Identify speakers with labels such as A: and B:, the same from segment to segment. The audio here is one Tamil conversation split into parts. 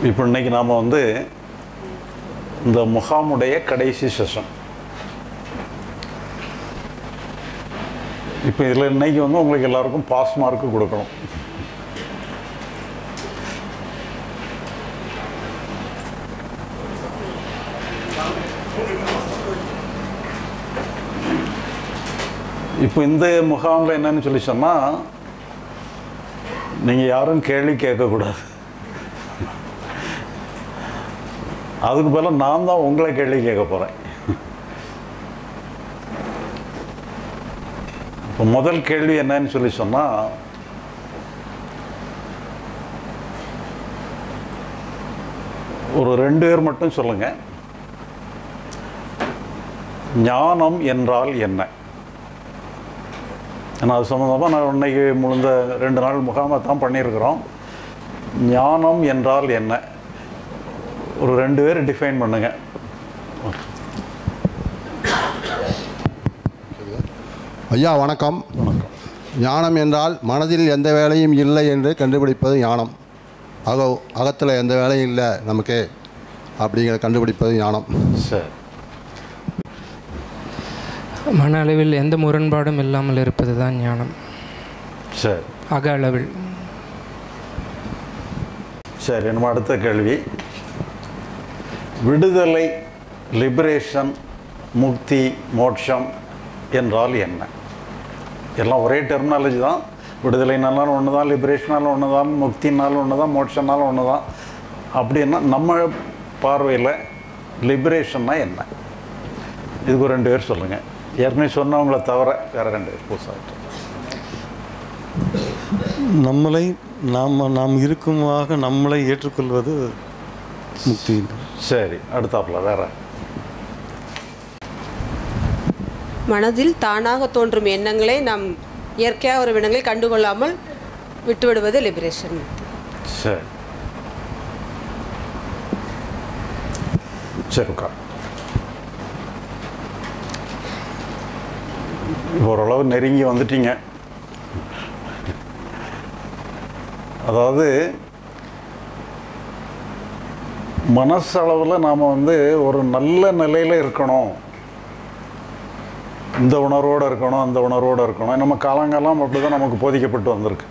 A: இப்போ இன்னைக்கு நாம் வந்து இந்த முகாமுடைய கடைசி செஷன் இப்போ இதில் இன்னைக்கு வந்து உங்களுக்கு எல்லாருக்கும் பாஸ் மார்க்கு கொடுக்கணும் இப்போ இந்த முகாமில் என்னன்னு சொல்லி சொன்னால் நீங்கள் யாரும் கேள்வி கேட்கக்கூடாது அதுக்கு பதிலாக நான் தான் உங்களை கேள்வி கேட்க போகிறேன் இப்போ முதல் கேள்வி என்னன்னு சொல்லி சொன்னால் ஒரு ரெண்டு பேர் மட்டும் சொல்லுங்க ஞானம் என்றால் என்ன ஏன்னா அது சம்மந்தமாக நான் இன்னைக்கு முழுந்த ரெண்டு நாள் முகாமை தான் பண்ணியிருக்கிறோம் ஞானம் என்றால் என்ன ஒரு ரெண்டு பேர் டிஃபைன் பண்ணுங்க
B: ஐயா வணக்கம்
A: வணக்கம்
B: ஞானம் என்றால் மனதில் எந்த வேலையும் இல்லை என்று கண்டுபிடிப்பது ஞானம் அக அகத்தில் எந்த வேலையும் இல்லை நமக்கு அப்படிங்கிற கண்டுபிடிப்பது ஞானம்
A: சரி
C: மன அளவில் எந்த முரண்பாடும் இல்லாமல் இருப்பது தான் ஞானம்
A: சரி
C: அக அளவில்
A: சரி நம்ம அடுத்த கேள்வி விடுதலை லிபரேஷன் முக்தி மோட்சம் என்றால் என்ன எல்லாம் ஒரே டெர்மினாலஜி தான் விடுதலைனாலும் ஒன்று தான் லிபரேஷனாலும் ஒன்று தான் முக்தினாலும் ஒன்று தான் மோட்சம்னாலும் ஒன்று தான் அப்படின்னா நம்ம பார்வையில் லிபரேஷன்னா என்ன இதுக்கு ஒரு ரெண்டு பேர் சொல்லுங்கள் ஏற்கனவே சொன்னவங்கள தவிர வேறு ரெண்டு பேர் புதுசாக
D: நம்மளை நாம் நாம் இருக்குமாக நம்மளை ஏற்றுக்கொள்வது முக்தி
A: சரி அடுத்தாப்புல வேற
E: மனதில் தானாக தோன்றும் எண்ணங்களை நாம் இயற்கையாக ஒரு எண்ணங்களை கண்டுகொள்ளாமல் விட்டுவிடுவது லிபரேஷன்
A: சரி சரி உட்கார் ஓரளவு நெருங்கி வந்துட்டீங்க அதாவது மனசளவில் நாம் வந்து ஒரு நல்ல நிலையில் இருக்கணும் இந்த உணர்வோடு இருக்கணும் அந்த உணர்வோடு இருக்கணும் நம்ம காலங்காலம் அப்படி தான் நமக்கு போதிக்கப்பட்டு வந்திருக்கு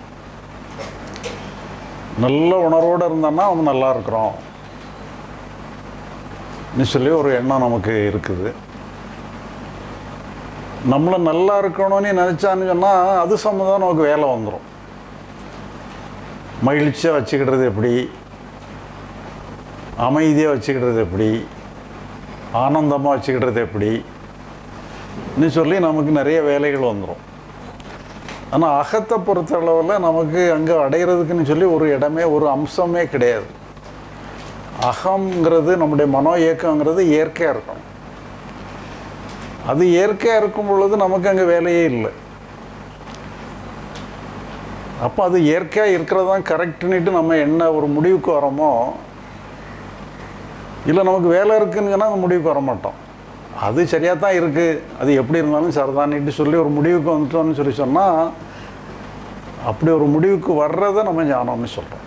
A: நல்ல உணர்வோடு இருந்தோன்னா அவன் நல்லா இருக்கிறோம் ன்னு சொல்லி ஒரு எண்ணம் நமக்கு இருக்குது நம்மளை நல்லா இருக்கணும்னு நினச்சான்னு சொன்னால் அது சம்மந்தம் நமக்கு வேலை வந்துடும் மகிழ்ச்சியாக வச்சுக்கிடுறது எப்படி அமைதியாக வச்சுக்கிடுறது எப்படி ஆனந்தமாக வச்சுக்கிடுறது எப்படி ன்னு சொல்லி நமக்கு நிறைய வேலைகள் வந்துடும் ஆனால் அகத்தை பொறுத்த அளவில் நமக்கு அங்கே அடையிறதுக்குன்னு சொல்லி ஒரு இடமே ஒரு அம்சமே கிடையாது அகங்கிறது நம்முடைய மனோ இயக்கங்கிறது இயற்கையாக இருக்கணும் அது இயற்கையாக இருக்கும் பொழுது நமக்கு அங்கே வேலையே இல்லை அப்போ அது இயற்கையாக இருக்கிறது தான் கரெக்டுன்னுட்டு நம்ம என்ன ஒரு முடிவுக்கு வரோமோ இல்லை நமக்கு வேலை இருக்குன்னு சொன்னால் அந்த முடிவுக்கு வர மாட்டோம் அது சரியாக தான் இருக்குது அது எப்படி இருந்தாலும் சரிதானிட்டு சொல்லி ஒரு முடிவுக்கு வந்துட்டோம்னு சொல்லி சொன்னால் அப்படி ஒரு முடிவுக்கு வர்றதை நம்ம ஞானம்னு சொல்கிறோம்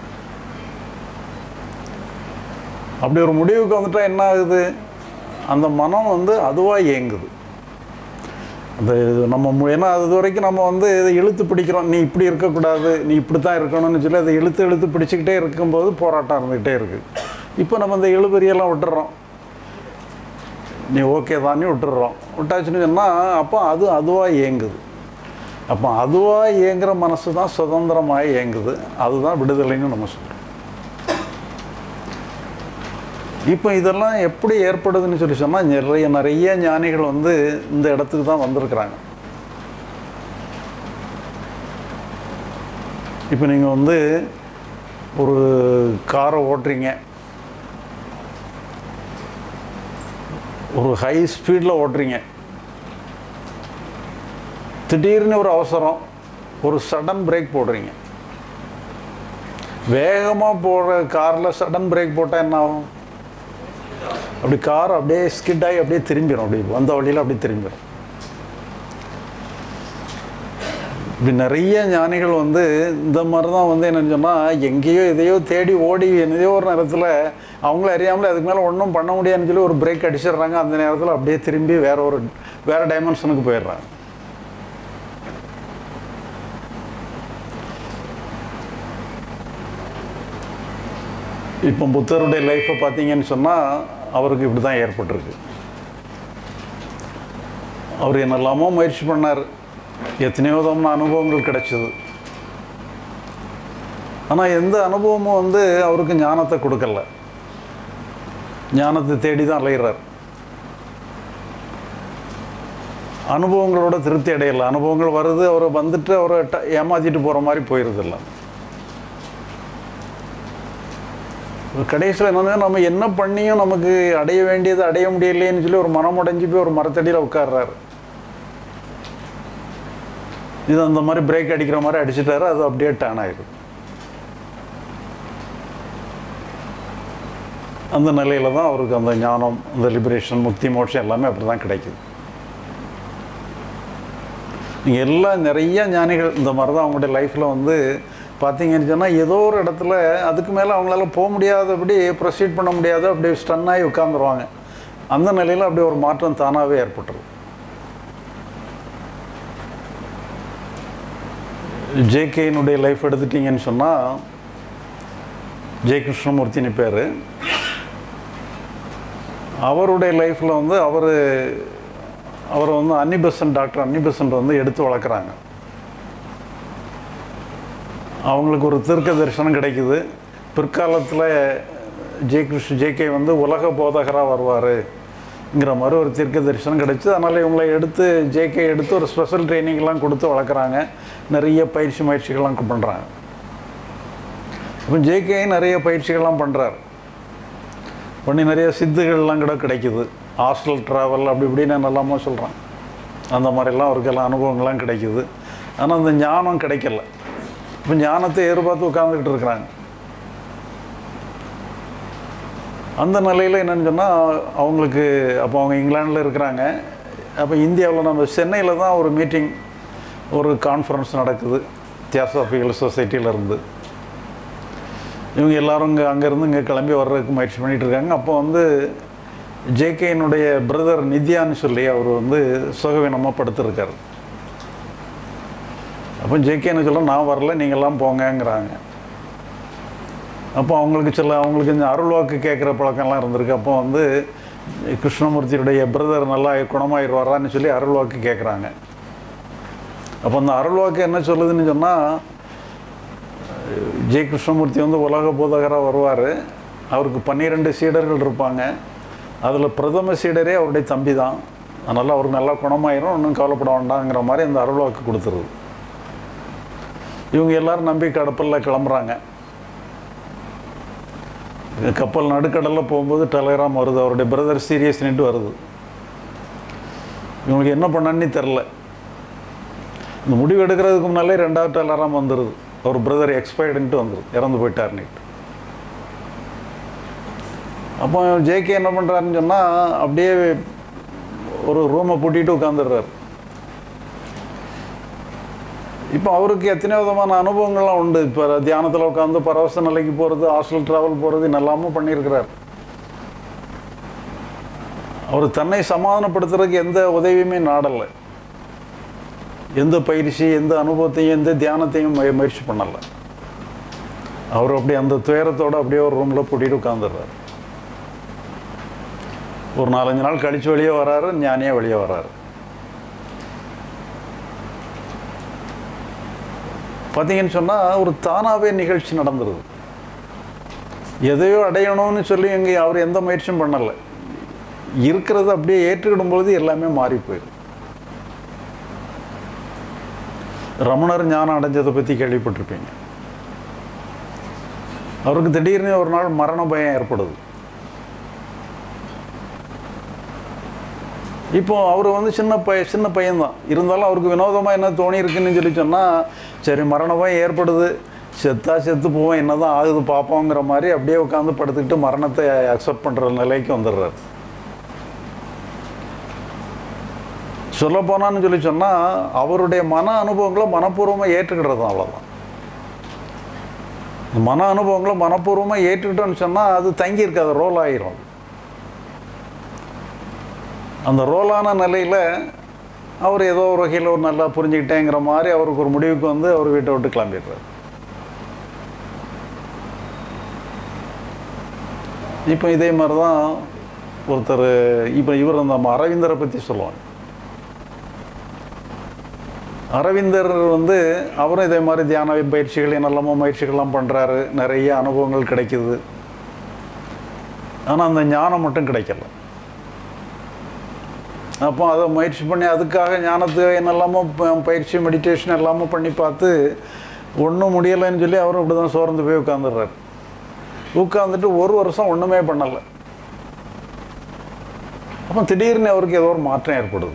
A: அப்படி ஒரு முடிவுக்கு வந்துட்டால் என்ன ஆகுது அந்த மனம் வந்து அதுவாக இயங்குது அந்த இது நம்ம மு- ஏன்னா அது வரைக்கும் நம்ம வந்து இதை இழுத்து பிடிக்கிறோம் நீ இப்படி இருக்கக்கூடாது நீ இப்படி தான் இருக்கணும்னு சொல்லி அதை இழுத்து இழுத்து பிடிச்சிக்கிட்டே இருக்கும்போது போராட்டம் இருந்துக்கிட்டே இருக்குது இப்போ நம்ம இந்த இழுபறியெல்லாம் விட்டுறோம் நீ ஓகே தானே விட்டுடுறோம் விட்டாச்சுன்னு சொன்னால் அப்போ அது அதுவாக இயங்குது அப்போ அதுவாக இயங்குற மனசு தான் சுதந்திரமாக இயங்குது அதுதான் விடுதலைன்னு நம்ம சொல்கிறோம் இப்போ இதெல்லாம் எப்படி ஏற்படுதுன்னு சொல்லி சொன்னால் நிறைய நிறைய ஞானிகள் வந்து இந்த இடத்துக்கு தான் வந்திருக்கிறாங்க இப்போ நீங்கள் வந்து ஒரு காரை ஓட்டுறீங்க ஒரு ஹை ஸ்பீடில் ஓட்டுறீங்க திடீர்னு ஒரு அவசரம் ஒரு சடன் பிரேக் போடுறீங்க வேகமாக போடுற காரில் சடன் பிரேக் போட்டால் என்ன ஆகும் அப்படி கார் அப்படியே ஸ்கிட் ஆகி அப்படியே திரும்பிடும் அப்படி வந்த வழியில் அப்படியே திரும்பிடும் இப்படி நிறைய ஞானிகள் வந்து இந்த மாதிரி தான் வந்து என்னன்னு சொன்னால் எங்கேயோ எதையோ தேடி ஓடி எதையோ ஒரு நேரத்தில் அவங்கள அறியாமலே அதுக்கு மேலே ஒன்றும் பண்ண முடியாதுன்னு சொல்லி ஒரு பிரேக் அடிச்சிடுறாங்க அந்த நேரத்தில் அப்படியே திரும்பி வேற ஒரு வேற டைமென்ஷனுக்கு போயிடுறாங்க இப்போ புத்தருடைய லைஃப்பை பார்த்தீங்கன்னு சொன்னால் அவருக்கு இப்படி தான் ஏற்பட்டிருக்கு அவர் என்னெல்லாமோ முயற்சி பண்ணார் எத்தனையோ விதமான அனுபவங்கள் கிடைச்சது ஆனால் எந்த அனுபவமும் வந்து அவருக்கு ஞானத்தை கொடுக்கல ஞானத்தை தேடி தான் அலைகிறார் அனுபவங்களோட திருப்தி அடையலை அனுபவங்கள் வருது அவரை வந்துட்டு அவரை ட- ஏமாத்திட்டு போகிற மாதிரி போயிடுதில்ல கடைசியில் என்னன்னா நம்ம என்ன பண்ணியும் நமக்கு அடைய வேண்டியது அடைய முடியலையேன்னு சொல்லி ஒரு மனம் உடைஞ்சு போய் ஒரு மரத்தடியில் உட்கார்றாரு இது அந்த மாதிரி பிரேக் அடிக்கிற மாதிரி அடிச்சிட்டாரு அது அப்படியே டேன் ஆயிடுது அந்த நிலையில தான் அவருக்கு அந்த ஞானம் அந்த லிபரேஷன் முக்தி மோட்சம் எல்லாமே அப்படி தான் கிடைக்குது நீங்கள் எல்லா நிறைய ஞானிகள் இந்த மாதிரி தான் அவங்களுடைய லைஃப்பில் வந்து பார்த்தீங்கன்னு சொன்னால் ஏதோ ஒரு இடத்துல அதுக்கு மேலே அவங்களால போக முடியாதபடி ப்ரொசீட் பண்ண முடியாத அப்படியே ஸ்டன் ஆகி உட்காந்துருவாங்க அந்த நிலையில் அப்படியே ஒரு மாற்றம் தானாகவே ஏற்பட்டுரும் ஜேகேனுடைய லைஃப் எடுத்துட்டீங்கன்னு சொன்னால் ஜெய கிருஷ்ணமூர்த்தின்னு பேர் அவருடைய லைஃப்பில் வந்து அவர் அவரை வந்து அன்னிபெசன்ட் டாக்டர் அன்னிபெசன்ட் வந்து எடுத்து வளர்க்குறாங்க அவங்களுக்கு ஒரு தீர்க்க தரிசனம் கிடைக்குது பிற்காலத்தில் ஜெய கிருஷ்ண ஜேகே வந்து உலக போதகராக வருவாருங்கிற மாதிரி ஒரு தீர்க்க தரிசனம் கிடைச்சு அதனால் இவங்களை எடுத்து ஜேகே எடுத்து ஒரு ஸ்பெஷல் ட்ரைனிங்லாம் கொடுத்து வளர்க்குறாங்க நிறைய பயிற்சி முயற்சிகள்லாம் பண்ணுறாங்க இப்போ ஜேகே நிறைய பயிற்சிகள்லாம் பண்ணுறாரு பண்ணி நிறைய சித்துகள்லாம் கூட கிடைக்குது ஹாஸ்டல் ட்ராவல் அப்படி இப்படின்னு என்னெல்லாமோ சொல்கிறான் அந்த மாதிரிலாம் அவருக்கு எல்லாம் அனுபவங்கள்லாம் கிடைக்குது ஆனால் அந்த ஞானம் கிடைக்கல இப்போ ஞானத்தை எதிர்பார்த்து உட்காந்துக்கிட்டு இருக்கிறாங்க அந்த நிலையில் என்னன்னு சொன்னால் அவங்களுக்கு அப்போ அவங்க இங்கிலாண்டில் இருக்கிறாங்க அப்போ இந்தியாவில் நம்ம சென்னையில் தான் ஒரு மீட்டிங் ஒரு கான்ஃபரன்ஸ் நடக்குது தியாசாபிகல் சொசைட்டியில் இருந்து இவங்க எல்லாரும் இங்கே அங்கேருந்து இங்கே கிளம்பி வர்றதுக்கு முயற்சி பண்ணிட்டு இருக்காங்க அப்போ வந்து ஜேகேனுடைய பிரதர் நித்யான்னு சொல்லி அவர் வந்து சுகவீனமாக படுத்திருக்காரு அப்போ ஜேகேன்னு சொல்ல நான் வரல நீங்கள்லாம் போங்கங்கிறாங்க அப்போ அவங்களுக்கு சில அவங்களுக்கு இந்த அருள்வாக்கு கேட்குற பழக்கம்லாம் இருந்திருக்கு அப்போ வந்து கிருஷ்ணமூர்த்தியுடைய பிரதர் நல்லா குணமாயிருவாரான்னு சொல்லி அருள்வாக்கு கேட்குறாங்க அப்போ அந்த அருள்வாக்கு என்ன சொல்லுதுன்னு சொன்னால் ஜெய கிருஷ்ணமூர்த்தி வந்து உலக போதகராக வருவார் அவருக்கு பன்னிரெண்டு சீடர்கள் இருப்பாங்க அதில் பிரதம சீடரே அவருடைய தம்பி தான் அதனால் அவருக்கு நல்லா குணமாயிரும் ஒன்றும் கவலைப்பட வேண்டாங்கிற மாதிரி அந்த அருள்வாக்கு கொடுத்துருது இவங்க எல்லாரும் நம்பி கடப்பலில் கிளம்புறாங்க கப்பல் நடுக்கடலில் போகும்போது டெலகிராம் வருது அவருடைய பிரதர் சீரியஸ்னுட்டு வருது இவங்களுக்கு என்ன பண்ணான்னு தெரில இந்த முடிவு எடுக்கிறதுக்கு முன்னாலே ரெண்டாவது டெலகிராம் வந்துடுது அவர் பிரதர் எக்ஸ்பயர்டுன்ட்டு வந்துடும் இறந்து போயிட்டார்னுட்டு அப்போ ஜேகே என்ன பண்ணுறாருன்னு சொன்னால் அப்படியே ஒரு ரூமை பூட்டிட்டு உட்காந்துடுறாரு இப்போ அவருக்கு எத்தனையோ விதமான அனுபவங்கள்லாம் உண்டு இப்போ தியானத்தில் உட்காந்து பரவச நிலைக்கு போகிறது ஹாஸ்டல் ட்ராவல் போகிறது நல்லாமல் பண்ணியிருக்கிறார் அவர் தன்னை சமாதானப்படுத்துறதுக்கு எந்த உதவியுமே நாடலை எந்த பயிற்சி எந்த அனுபவத்தையும் எந்த தியானத்தையும் முய- முயற்சி பண்ணலை அவர் அப்படி அந்த துயரத்தோட அப்படியே ஒரு ரூமில் பூட்டிட்டு உட்காந்துடுறாரு ஒரு நாலஞ்சு நாள் கழிச்சு வெளியே வராரு ஞானியாக வெளியே வராரு பார்த்தீங்கன்னு சொன்னால் ஒரு தானாகவே நிகழ்ச்சி நடந்துருது எதையோ அடையணும்னு சொல்லி இங்கே அவர் எந்த முயற்சியும் பண்ணலை இருக்கிறத அப்படியே ஏற்றுக்கிடும் பொழுது எல்லாமே மாறி போயிடும் ரமணர் ஞானம் அடைஞ்சதை பற்றி கேள்விப்பட்டிருப்பீங்க அவருக்கு திடீர்னு ஒரு நாள் மரண பயம் ஏற்படுது இப்போ அவர் வந்து சின்ன பைய சின்ன பையன்தான் இருந்தாலும் அவருக்கு வினோதமாக என்ன தோணி இருக்குன்னு சொல்லி சொன்னால் சரி மரண பயம் ஏற்படுது செத்தா செத்து போவோம் என்னதான் ஆகுது பார்ப்போங்கிற மாதிரி அப்படியே உட்காந்து படுத்துக்கிட்டு மரணத்தை அக்செப்ட் பண்ணுற நிலைக்கு வந்துடுறாரு சொல்ல போனான்னு சொல்லி சொன்னால் அவருடைய மன அனுபவங்களை மனப்பூர்வமாக ஏற்றுக்கிடுறது தான் அவ்வளோதான் மன அனுபவங்களை மனப்பூர்வமாக ஏற்றுக்கிட்டோன்னு சொன்னால் அது தங்கி இருக்காது ரோல் ஆயிரும் அந்த ரோலான நிலையில் அவர் ஏதோ ஒரு வகையில் ஒரு நல்லா புரிஞ்சுக்கிட்டேங்கிற மாதிரி அவருக்கு ஒரு முடிவுக்கு வந்து அவர் வீட்டை விட்டு கிளம்பிடுறாரு இப்போ இதே மாதிரி தான் ஒருத்தர் இப்போ இவர் நம்ம அரவிந்தரை பற்றி சொல்லுவாங்க அரவிந்தர் வந்து அவரும் இதே மாதிரி தியான பயிற்சிகள் என்னெல்லாமோ முயற்சிகள்லாம் பண்ணுறாரு நிறைய அனுபவங்கள் கிடைக்குது ஆனால் அந்த ஞானம் மட்டும் கிடைக்கல அப்போ அதை முயற்சி பண்ணி அதுக்காக ஞானத்து என்னெல்லாமோ ப- பயிற்சி மெடிடேஷன் எல்லாமோ பண்ணி பார்த்து ஒன்றும் முடியலைன்னு சொல்லி அவரும் இப்படி தான் சோர்ந்து போய் உட்காந்துடுறாரு உட்காந்துட்டு ஒரு வருஷம் ஒன்றுமே பண்ணலை அப்போ திடீர்னு அவருக்கு ஏதோ ஒரு மாற்றம் ஏற்படுது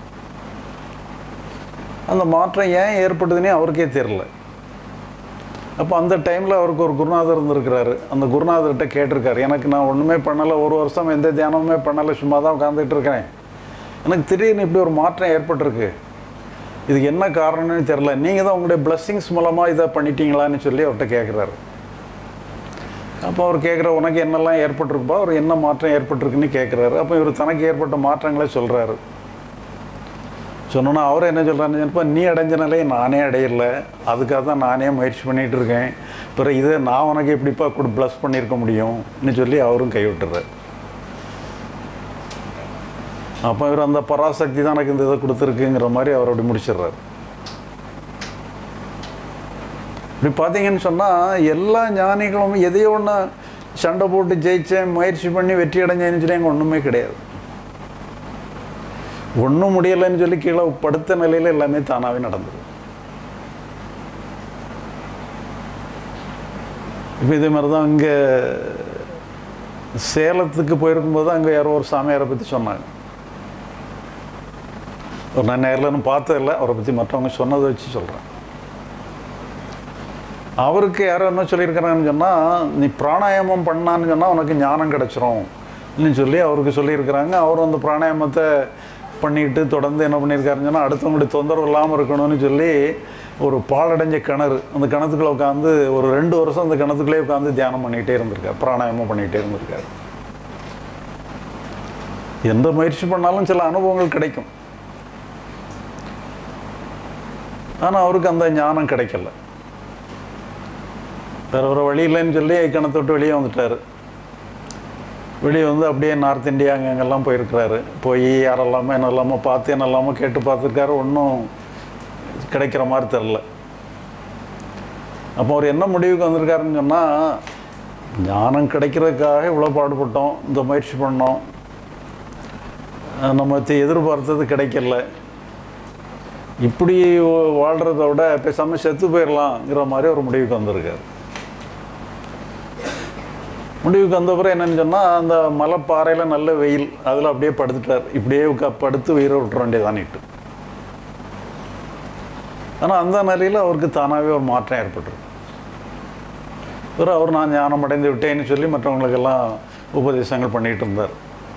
A: அந்த மாற்றம் ஏன் ஏற்படுதுன்னே அவருக்கே தெரில அப்போ அந்த டைமில் அவருக்கு ஒரு குருநாதர் இருந்திருக்கிறாரு அந்த குருநாதர்கிட்ட கேட்டிருக்காரு எனக்கு நான் ஒன்றுமே பண்ணலை ஒரு வருஷம் எந்த தியானமுமே பண்ணலை சும்மா தான் உட்காந்துட்டு இருக்கிறேன் எனக்கு திடீர்னு இப்படி ஒரு மாற்றம் ஏற்பட்டிருக்கு இதுக்கு என்ன காரணம்னு தெரில நீங்கள் தான் உங்களுடைய பிளஸ்ஸிங்ஸ் மூலமாக இதை பண்ணிட்டீங்களான்னு சொல்லி அவர்கிட்ட கேட்குறாரு அப்போ அவர் கேட்குற உனக்கு என்னெல்லாம் ஏற்பட்டிருக்குப்பா அவர் என்ன மாற்றம் ஏற்பட்டிருக்குன்னு கேட்குறாரு அப்போ இவர் தனக்கு ஏற்பட்ட மாற்றங்களை சொல்கிறாரு சொன்னோன்னா அவர் என்ன சொல்கிறாருன்னு இப்போ நீ அடைஞ்ச நிலையை நானே அடையல அதுக்காக தான் நானே முயற்சி பண்ணிகிட்டு இருக்கேன் பிறகு இதை நான் உனக்கு எப்படிப்பா கொடு ப்ளஸ் பண்ணியிருக்க முடியும்னு சொல்லி அவரும் கைவிட்டுறாரு அப்போ இவர் அந்த பராசக்தி தான் எனக்கு இந்த இதை கொடுத்துருக்குங்கிற மாதிரி அவர் அப்படி முடிச்சிடுறாரு இப்படி பார்த்தீங்கன்னு சொன்னால் எல்லா ஞானிகளும் எதையோ ஒன்று சண்டை போட்டு ஜெயிச்சேன் முயற்சி பண்ணி வெற்றி அடைஞ்சேன்னு சொல்லி அங்கே ஒன்றுமே கிடையாது ஒன்றும் முடியலைன்னு சொல்லி கீழே படுத்த நிலையில் எல்லாமே தானாகவே நடந்தது இப்போ இதே மாதிரி தான் இங்கே சேலத்துக்கு போயிருக்கும்போது அங்கே யாரோ ஒரு சாமியாரை பற்றி சொன்னாங்க ஒரு நான் நேரில் இன்னும் பார்த்ததில்ல அவரை பற்றி மற்றவங்க சொன்னதை வச்சு சொல்கிறேன் அவருக்கு யாரோ என்ன சொல்லியிருக்கிறாங்கன்னு சொன்னால் நீ பிராணாயாமம் பண்ணான்னு சொன்னால் உனக்கு ஞானம் கிடச்சிரும் ன்னு சொல்லி அவருக்கு சொல்லியிருக்கிறாங்க அவர் அந்த பிராணாயாமத்தை பண்ணிட்டு தொடர்ந்து என்ன பண்ணியிருக்காருன்னு சொன்னால் அடுத்தவங்களுடைய தொந்தரவு இல்லாமல் இருக்கணும்னு சொல்லி ஒரு பாலடைஞ்ச கிணறு அந்த கிணத்துக்குள்ளே உட்காந்து ஒரு ரெண்டு வருஷம் அந்த கிணத்துக்குள்ளே உட்காந்து தியானம் பண்ணிகிட்டே இருந்திருக்கார் பிராணாயாமம் பண்ணிகிட்டே இருந்திருக்கார் எந்த முயற்சி பண்ணாலும் சில அனுபவங்கள் கிடைக்கும் ஆனால் அவருக்கு அந்த ஞானம் கிடைக்கல வேற ஒரு வழி இல்லைன்னு சொல்லி கிணத்தை விட்டு வெளியே வந்துட்டார் வெளியே வந்து அப்படியே நார்த் இந்தியா அங்கே அங்கெல்லாம் போயிருக்கிறாரு போய் யாரெல்லாமோ என்னெல்லாமோ பார்த்து என்னெல்லாமோ கேட்டு பார்த்துருக்காரு ஒன்றும் கிடைக்கிற மாதிரி தெரில அப்போ அவர் என்ன முடிவுக்கு வந்திருக்காருன்னு சொன்னால் ஞானம் கிடைக்கிறதுக்காக இவ்வளோ பாடுபட்டோம் இந்த முயற்சி பண்ணோம் அஹ் நம்ம தி- எதிர்பார்த்தது கிடைக்கல இப்படி வா- வாழ்றத விட பேசாமல் செத்து போயிடலாங்கிற மாதிரி ஒரு முடிவுக்கு வந்திருக்காரு முடிவுக்கு வந்த பிறகு என்னன்னு சொன்னால் அந்த மலைப்பாறையில் நல்ல வெயில் அதில் அப்படியே படுத்துட்டார் இப்படியே உட்கா படுத்து உயிரை விட்டுற வேண்டியதானிட்டு ஆனால் அந்த நிலையில் அவருக்கு தானாகவே ஒரு மாற்றம் ஏற்பட்டிருக்கு பிறகு அவர் நான் ஞானம் அடைந்து விட்டேன்னு சொல்லி மற்றவங்களுக்கெல்லாம் உபதேசங்கள் பண்ணிகிட்டு இருந்தார்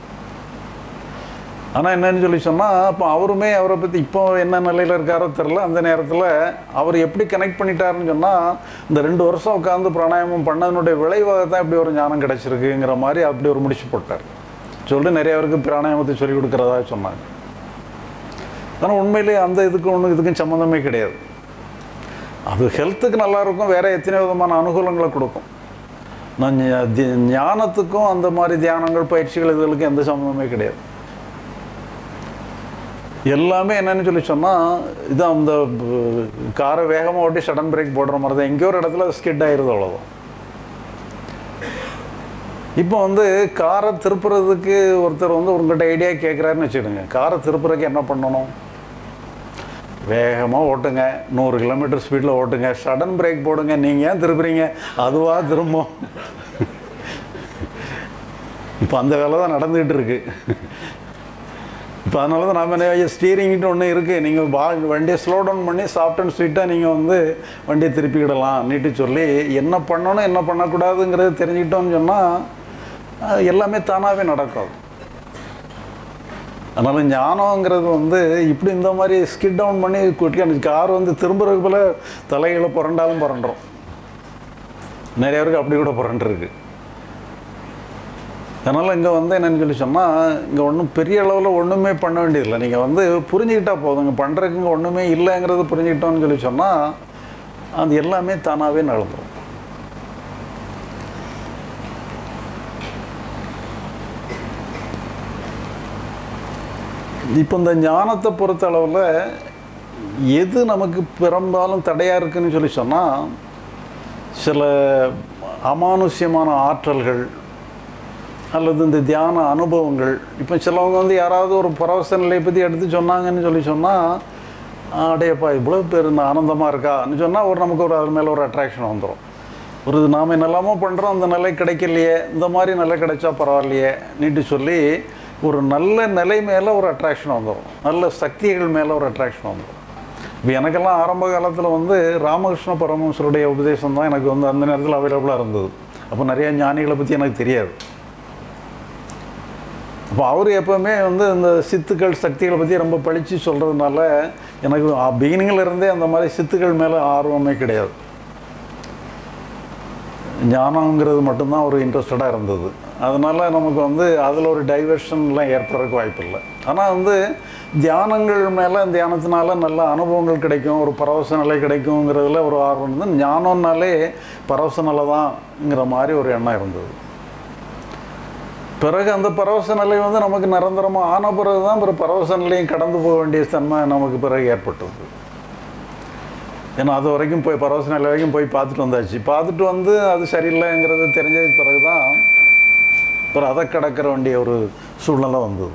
A: ஆனால் என்னன்னு சொல்லி சொன்னால் அப்போ அவருமே அவரை பற்றி இப்போ என்ன நிலையில் இருக்காரோ தெரில அந்த நேரத்தில் அவர் எப்படி கனெக்ட் பண்ணிட்டாருன்னு சொன்னால் இந்த ரெண்டு வருஷம் உட்காந்து பிராணாயாமம் பண்ணதனுடைய விளைவாக தான் இப்படி ஒரு ஞானம் கிடச்சிருக்குங்கிற மாதிரி அப்படி ஒரு முடிச்சு போட்டார் சொல்லிட்டு நிறைய பேருக்கு பிராணாயாமத்தை சொல்லிக் கொடுக்குறதா சொன்னாங்க ஆனால் உண்மையிலேயே அந்த இதுக்கும் ஒன்றும் இதுக்கும் சம்மந்தமே கிடையாது அது ஹெல்த்துக்கு நல்லா இருக்கும் வேற எத்தனை விதமான அனுகூலங்களை கொடுக்கும் நான் ஞ- தி- ஞானத்துக்கும் அந்த மாதிரி தியானங்கள் பயிற்சிகள் இதுகளுக்கும் எந்த சம்மந்தமே கிடையாது எல்லாமே என்னன்னு சொல்லி சொன்னால் இது அந்த ப- காரை வேகமாக ஓட்டி சடன் பிரேக் போடுற மாதிரி தான் எங்கேயோ ஒரு இடத்துல ஸ்கிட் ஆயிருது அவ்வளோதான் இப்போ வந்து காரை திருப்புறதுக்கு ஒருத்தர் வந்து உங்கள்கிட்ட ஐடியா கேட்குறாருன்னு வச்சுக்கிடுங்க காரை திருப்புறதுக்கு என்ன பண்ணணும் வேகமாக ஓட்டுங்க நூறு கிலோமீட்டர் ஸ்பீடில் ஓட்டுங்க சடன் பிரேக் போடுங்க நீங்கள் ஏன் திருப்புறீங்க அதுவாக திரும்பும் இப்போ அந்த வேலை தான் நடந்துகிட்டு இருக்கு இப்போ அதனால தான் நாம என்ன ஸ்டீரிங்கிட்டு ஒன்று இருக்குது நீங்கள் வா வண்டியை ஸ்லோ டவுன் பண்ணி சாஃப்ட் அண்ட் ஸ்வீட்டாக நீங்கள் வந்து வண்டியை திருப்பிக்கிடலாம் நீட்டு சொல்லி என்ன பண்ணணும் என்ன பண்ணக்கூடாதுங்கிறது தெரிஞ்சுக்கிட்டோம்னு சொன்னால் எல்லாமே தானாகவே நடக்கும் அதனால் ஞானங்கிறது வந்து இப்படி இந்த மாதிரி ஸ்கிட் டவுன் பண்ணி குட்டிக்கான கார் வந்து திரும்புறதுக்கு போல தலைகளை புரண்டாலும் புரண்டுறோம் நிறைய பேருக்கு அப்படி கூட புரண்டுருக்கு அதனால் இங்கே வந்து என்னன்னு சொல்லி சொன்னால் இங்கே ஒன்றும் பெரிய அளவில் ஒன்றுமே பண்ண வேண்டியதில்லை நீங்கள் வந்து புரிஞ்சுக்கிட்டா போதும் இங்கே பண்ணுறதுக்கு இங்கே ஒன்றுமே இல்லைங்கிறத புரிஞ்சுக்கிட்டோம்னு சொல்லி சொன்னால் அது எல்லாமே தானாகவே நடந்துடும் இப்போ இந்த ஞானத்தை பொறுத்த அளவில் எது நமக்கு பெரும்பாலும் தடையாக இருக்குன்னு சொல்லி சொன்னால் சில அமானுஷ்யமான ஆற்றல்கள் அல்லது இந்த தியான அனுபவங்கள் இப்போ சிலவங்க வந்து யாராவது ஒரு பரவச நிலையை பற்றி எடுத்து சொன்னாங்கன்னு சொல்லி சொன்னால் அடையப்பா இவ்வளோ பேர் இந்த ஆனந்தமாக இருக்கான்னு சொன்னால் ஒரு நமக்கு ஒரு அது மேலே ஒரு அட்ராக்ஷன் வந்துடும் ஒரு நாம் என்னெல்லாமோ பண்ணுறோம் அந்த நிலை கிடைக்கலையே இந்த மாதிரி நிலை கிடைச்சா பரவாயில்லையே நீட்டு சொல்லி ஒரு நல்ல நிலை மேலே ஒரு அட்ராக்ஷன் வந்துடும் நல்ல சக்திகள் மேலே ஒரு அட்ராக்ஷன் வந்துடும் இப்போ எனக்கெல்லாம் ஆரம்ப காலத்தில் வந்து ராமகிருஷ்ண பரமஹம்சருடைய உபதேசம் தான் எனக்கு வந்து அந்த நேரத்தில் அவைலபிளாக இருந்தது அப்போ நிறைய ஞானிகளை பற்றி எனக்கு தெரியாது அப்போ அவர் எப்போவுமே வந்து இந்த சித்துக்கள் சக்திகளை பற்றி ரொம்ப பழித்து சொல்கிறதுனால எனக்கு பிகினிங்கில் இருந்தே அந்த மாதிரி சித்துக்கள் மேலே ஆர்வமே கிடையாது ஞானங்கிறது மட்டும்தான் ஒரு இன்ட்ரெஸ்டடாக இருந்தது அதனால் நமக்கு வந்து அதில் ஒரு டைவர்ஷன்லாம் ஏற்படுறதுக்கு வாய்ப்பு இல்லை ஆனால் வந்து தியானங்கள் மேலே தியானத்தினால நல்ல அனுபவங்கள் கிடைக்கும் ஒரு பரவச நிலை கிடைக்குங்கிறதுல ஒரு ஆர்வம் வந்து ஞானம்னாலே பரவச நிலை தான்ங்கிற மாதிரி ஒரு எண்ணம் இருந்தது பிறகு அந்த பரவச நிலை வந்து நமக்கு நிரந்தரமாக ஆன பிறகு தான் பிறகு பரவச நிலையும் கடந்து போக வேண்டிய தன்மை நமக்கு பிறகு ஏற்பட்டது ஏன்னா அது வரைக்கும் போய் பரவச நிலை வரைக்கும் போய் பார்த்துட்டு வந்தாச்சு பார்த்துட்டு வந்து அது சரியில்லைங்கிறது தெரிஞ்சதுக்கு பிறகு தான் அப்புறம் அதை கடக்கிற வேண்டிய ஒரு சூழ்நிலை வந்தது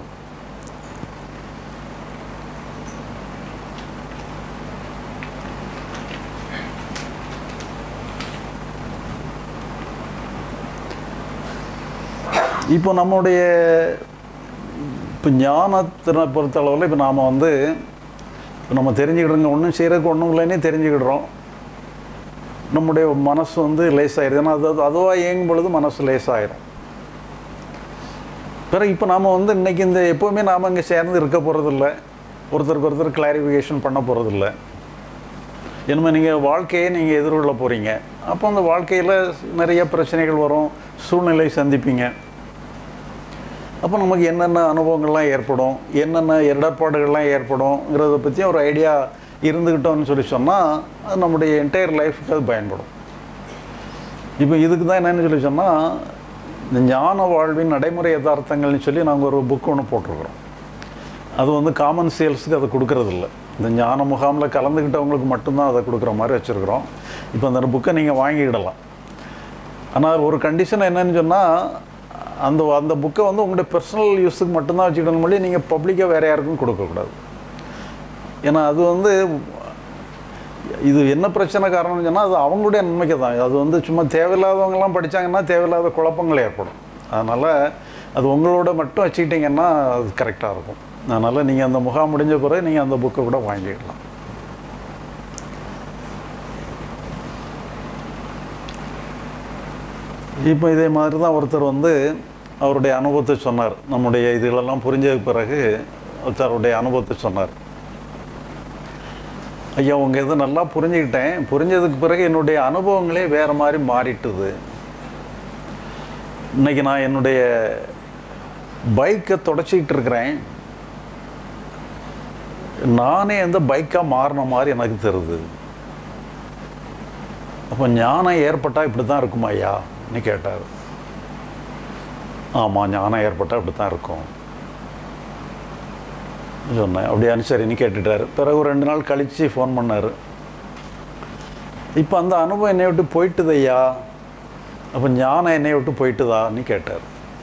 A: இப்போ நம்முடைய இப்போ ஞானத்தினை பொறுத்தளவில் இப்போ நாம் வந்து இப்போ நம்ம தெரிஞ்சுக்கிடுங்க ஒன்றும் செய்கிறதுக்கு ஒன்றும் இல்லைன்னே தெரிஞ்சுக்கிடுறோம் நம்முடைய மனசு வந்து லேசாயிருது ஏன்னா அது அதுவாக இயங்கும் பொழுது மனசு லேசாயிரும் பிறகு இப்போ நாம் வந்து இன்றைக்கி இந்த எப்போவுமே நாம் இங்கே சேர்ந்து இருக்க போகிறதில்ல ஒருத்தருக்கு ஒருத்தர் கிளாரிஃபிகேஷன் பண்ண போகிறதில்ல இனிமேல் நீங்கள் வாழ்க்கையை நீங்கள் எதிர்கொள்ள போகிறீங்க அப்போ அந்த வாழ்க்கையில் நிறைய பிரச்சனைகள் வரும் சூழ்நிலை சந்திப்பீங்க அப்போ நமக்கு என்னென்ன அனுபவங்கள்லாம் ஏற்படும் என்னென்ன இடர்பாடுகள்லாம் ஏற்படும்ங்கிறத பற்றி ஒரு ஐடியா இருந்துக்கிட்டோம்னு சொல்லி சொன்னால் அது நம்முடைய என்டையர் லைஃபுக்கு அது பயன்படும் இப்போ இதுக்கு தான் என்னென்னு சொல்லி சொன்னால் இந்த ஞான வாழ்வின் நடைமுறை யதார்த்தங்கள்னு சொல்லி நாங்கள் ஒரு புக் ஒன்று போட்டிருக்கிறோம் அது வந்து காமன் சேல்ஸுக்கு அதை கொடுக்கறதில்ல இந்த ஞான முகாமில் கலந்துக்கிட்டவங்களுக்கு மட்டும்தான் அதை கொடுக்குற மாதிரி வச்சுருக்குறோம் இப்போ அந்த புக்கை நீங்கள் வாங்கிக்கிடலாம் ஆனால் ஒரு கண்டிஷன் என்னன்னு சொன்னால் அந்த அந்த புக்கை வந்து உங்களுடைய பர்சனல் யூஸுக்கு மட்டும்தான் வச்சுக்கணும் மொழி நீங்கள் பப்ளிக்காக வேறு யாருக்கும் கொடுக்கக்கூடாது ஏன்னா அது வந்து இது என்ன பிரச்சனை காரணம்னு சொன்னால் அது அவங்களுடைய நன்மைக்கு தான் அது வந்து சும்மா தேவையில்லாதவங்கலாம் படித்தாங்கன்னா தேவையில்லாத குழப்பங்கள் ஏற்படும் அதனால் அது உங்களோட மட்டும் வச்சுக்கிட்டிங்கன்னா அது கரெக்டாக இருக்கும் அதனால் நீங்கள் அந்த முகாம் முடிஞ்ச பிறகு நீங்கள் அந்த புக்கை கூட வாங்கிக்கலாம் இப்போ இதே மாதிரி தான் ஒருத்தர் வந்து அவருடைய அனுபவத்தை சொன்னார் நம்முடைய இதுகளெல்லாம் புரிஞ்சதுக்கு பிறகு ஒருத்தருடைய அனுபவத்தை சொன்னார் ஐயா உங்கள் இதை நல்லா புரிஞ்சுக்கிட்டேன் புரிஞ்சதுக்கு பிறகு என்னுடைய அனுபவங்களே வேறு மாதிரி மாறிட்டுது இன்னைக்கு நான் என்னுடைய பைக்கை தொடச்சிக்கிட்டு இருக்கிறேன் நானே அந்த பைக்காக மாறின மாதிரி எனக்கு தெரியுது அப்போ ஞானம் ஏற்பட்டால் இப்படி தான் இருக்குமா ஐயான்னு கேட்டார் ஆமாம் ஞானம் ஏற்பட்டால் இப்படி தான் இருக்கும் சொன்னேன் அப்படியானு சரின்னு கேட்டுட்டார் பிறகு ஒரு ரெண்டு நாள் கழித்து ஃபோன் பண்ணார் இப்போ அந்த அனுபவம் என்னை விட்டு போயிட்டுது ஐயா அப்போ ஞானம் என்னை விட்டு போயிட்டுதான்னு கேட்டார்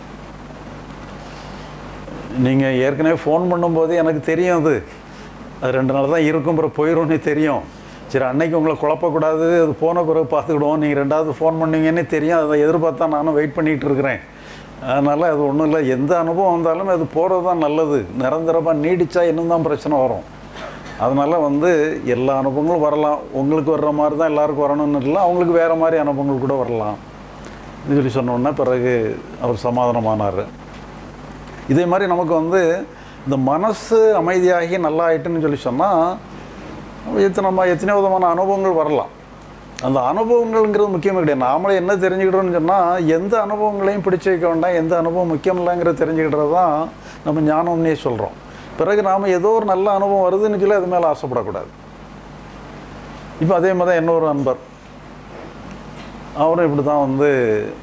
A: நீங்கள் ஏற்கனவே ஃபோன் பண்ணும்போது எனக்கு தெரியும் அது அது ரெண்டு நாள் தான் இருக்கும் பிறகு போயிடும்னு தெரியும் சரி அன்னைக்கு உங்களை குழப்பக்கூடாது அது போன பிறகு பார்த்துக்கிடுவோம் நீங்கள் ரெண்டாவது ஃபோன் பண்ணீங்கன்னே தெரியும் அதை எதிர்பார்த்தா நானும் வெயிட் பண்ணிகிட்டு இருக்கிறேன் அதனால் அது ஒன்றும் இல்லை எந்த அனுபவம் வந்தாலும் அது போகிறது தான் நல்லது நிரந்தரமாக நீடித்தா இன்னும் தான் பிரச்சனை வரும் அதனால் வந்து எல்லா அனுபவங்களும் வரலாம் உங்களுக்கு வர்ற மாதிரி தான் எல்லாருக்கும் வரணும்னு இல்லை அவங்களுக்கு வேறு மாதிரி அனுபவங்கள் கூட வரலாம் இது சொல்லி சொன்னோன்னே பிறகு அவர் சமாதானமானார் இதே மாதிரி நமக்கு வந்து இந்த மனசு அமைதியாகி நல்லா ஆயிட்டுன்னு சொல்லி சொன்னால் எத்தனை நம்ம எத்தனை விதமான அனுபவங்கள் வரலாம் அந்த அனுபவங்கள்ங்கிறது முக்கியமே கிடையாது நாமளே என்ன தெரிஞ்சுக்கிட்டோம்னு சொன்னால் எந்த அனுபவங்களையும் பிடிச்சு வைக்க வேண்டாம் எந்த அனுபவம் முக்கியம் இல்லைங்கிறத தெரிஞ்சுக்கிட்டது தான் நம்ம ஞானம்னே சொல்கிறோம் பிறகு நாம் ஏதோ ஒரு நல்ல அனுபவம் வருதுன்னு சொல்லி அது மேலே ஆசைப்படக்கூடாது இப்போ அதே மாதிரி தான் இன்னொரு நண்பர் அவரும் இப்படி தான் வந்து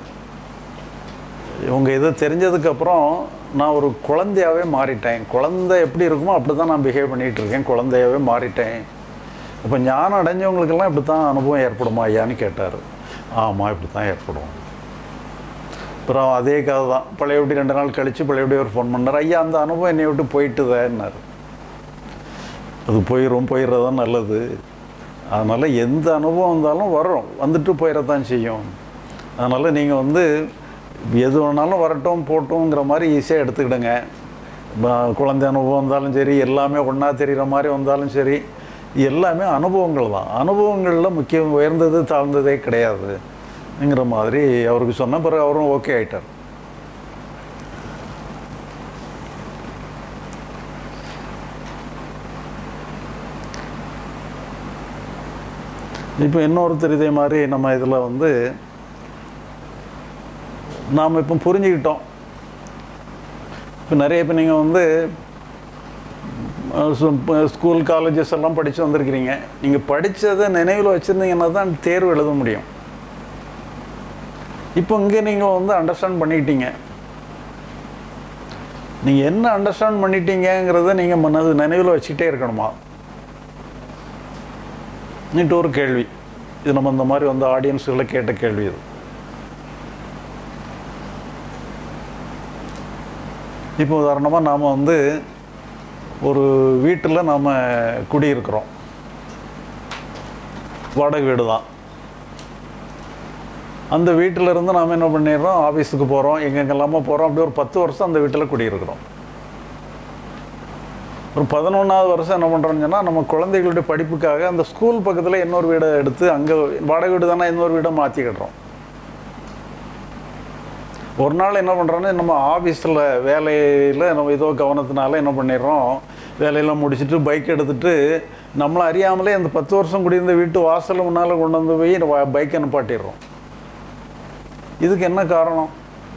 A: இவங்க இதை தெரிஞ்சதுக்கப்புறம் நான் ஒரு குழந்தையாகவே மாறிட்டேன் குழந்தை எப்படி இருக்குமோ அப்படி தான் நான் பிஹேவ் பண்ணிகிட்டு இருக்கேன் குழந்தையாகவே மாறிட்டேன் இப்போ ஞானம் அடைஞ்சவங்களுக்கெல்லாம் இப்படி தான் அனுபவம் ஏற்படுமா ஐயான்னு கேட்டார் ஆமாம் இப்படி தான் ஏற்படும் அப்புறம் அதே கதை தான் பழையபடி ரெண்டு நாள் கழித்து பழையபடி ஒரு ஃபோன் பண்ணார் ஐயா அந்த அனுபவம் என்னை விட்டு போயிட்டுதேன்னாரு அது போயிடும் போயிடுறது தான் நல்லது அதனால் எந்த அனுபவம் வந்தாலும் வரும் வந்துட்டு போயிடத்தான் செய்யும் அதனால் நீங்கள் வந்து எது வேணாலும் வரட்டும் போட்டோங்கிற மாதிரி ஈஸியாக எடுத்துக்கிடுங்க ப- குழந்தை அனுபவம் வந்தாலும் சரி எல்லாமே ஒன்றா தெரிகிற மாதிரி வந்தாலும் சரி எல்லாமே அனுபவங்கள் தான் அனுபவங்களில் முக்கியம் உயர்ந்தது தாழ்ந்ததே கிடையாதுங்கிற மாதிரி அவருக்கு சொன்ன பிறகு அவரும் ஓகே ஆயிட்டார் இப்போ இன்னொருத்தர் இதே மாதிரி நம்ம இதில் வந்து நாம் இப்போ புரிஞ்சுக்கிட்டோம் இப்போ நிறைய இப்போ நீங்கள் வந்து அஹ், சு- ப- ஸ்கூல் காலேஜஸ் எல்லாம் படித்து வந்திருக்கிறீங்க நீங்கள் படித்ததை நினைவில் வச்சுருந்தீங்கன்னா தான் தேர்வு எழுத முடியும் இப்போ இங்கே நீங்கள் வந்து அண்டர்ஸ்டாண்ட் பண்ணிக்கிட்டீங்க நீங்கள் என்ன அண்டர்ஸ்டாண்ட் பண்ணிட்டீங்கங்கிறத நீங்கள் மனது நினைவில் வச்சுக்கிட்டே இருக்கணுமா நீட்டு ஒரு கேள்வி இது நம்ம இந்த மாதிரி வந்து ஆடியன்ஸுகளை கேட்ட கேள்வி இது இப்போ உதாரணமாக நாம் வந்து ஒரு வீட்டில் நாம் குடியிருக்கிறோம் வாடகை வீடு தான் அந்த வீட்டில் இருந்து நாம் என்ன பண்ணிடுறோம் ஆஃபீஸுக்கு போகிறோம் எங்கெங்கெல்லாமோ போகிறோம் அப்படி ஒரு பத்து வருஷம் அந்த வீட்டில் குடியிருக்கிறோம் ஒரு பதினொன்றாவது வருஷம் என்ன பண்ணுறோம்னு சொன்னால் நம்ம குழந்தைகளுடைய படிப்புக்காக அந்த ஸ்கூல் பக்கத்தில் இன்னொரு வீடை எடுத்து அங்கே வாடகை வீடு தானே இன்னொரு வீடை மாற்றிக்கிடுறோம் ஒரு நாள் என்ன பண்ணுறோன்னா நம்ம ஆஃபீஸில் வேலையில் நம்ம ஏதோ கவனத்தினால என்ன பண்ணிடுறோம் வேலையெல்லாம் முடிச்சுட்டு பைக் எடுத்துட்டு நம்மளை அறியாமலே அந்த பத்து வருஷம் குடியிருந்த வீட்டு வாசல் முன்னால் கொண்டு வந்து போய் பைக்கை நிப்பாட்டிடுறோம் இதுக்கு என்ன காரணம்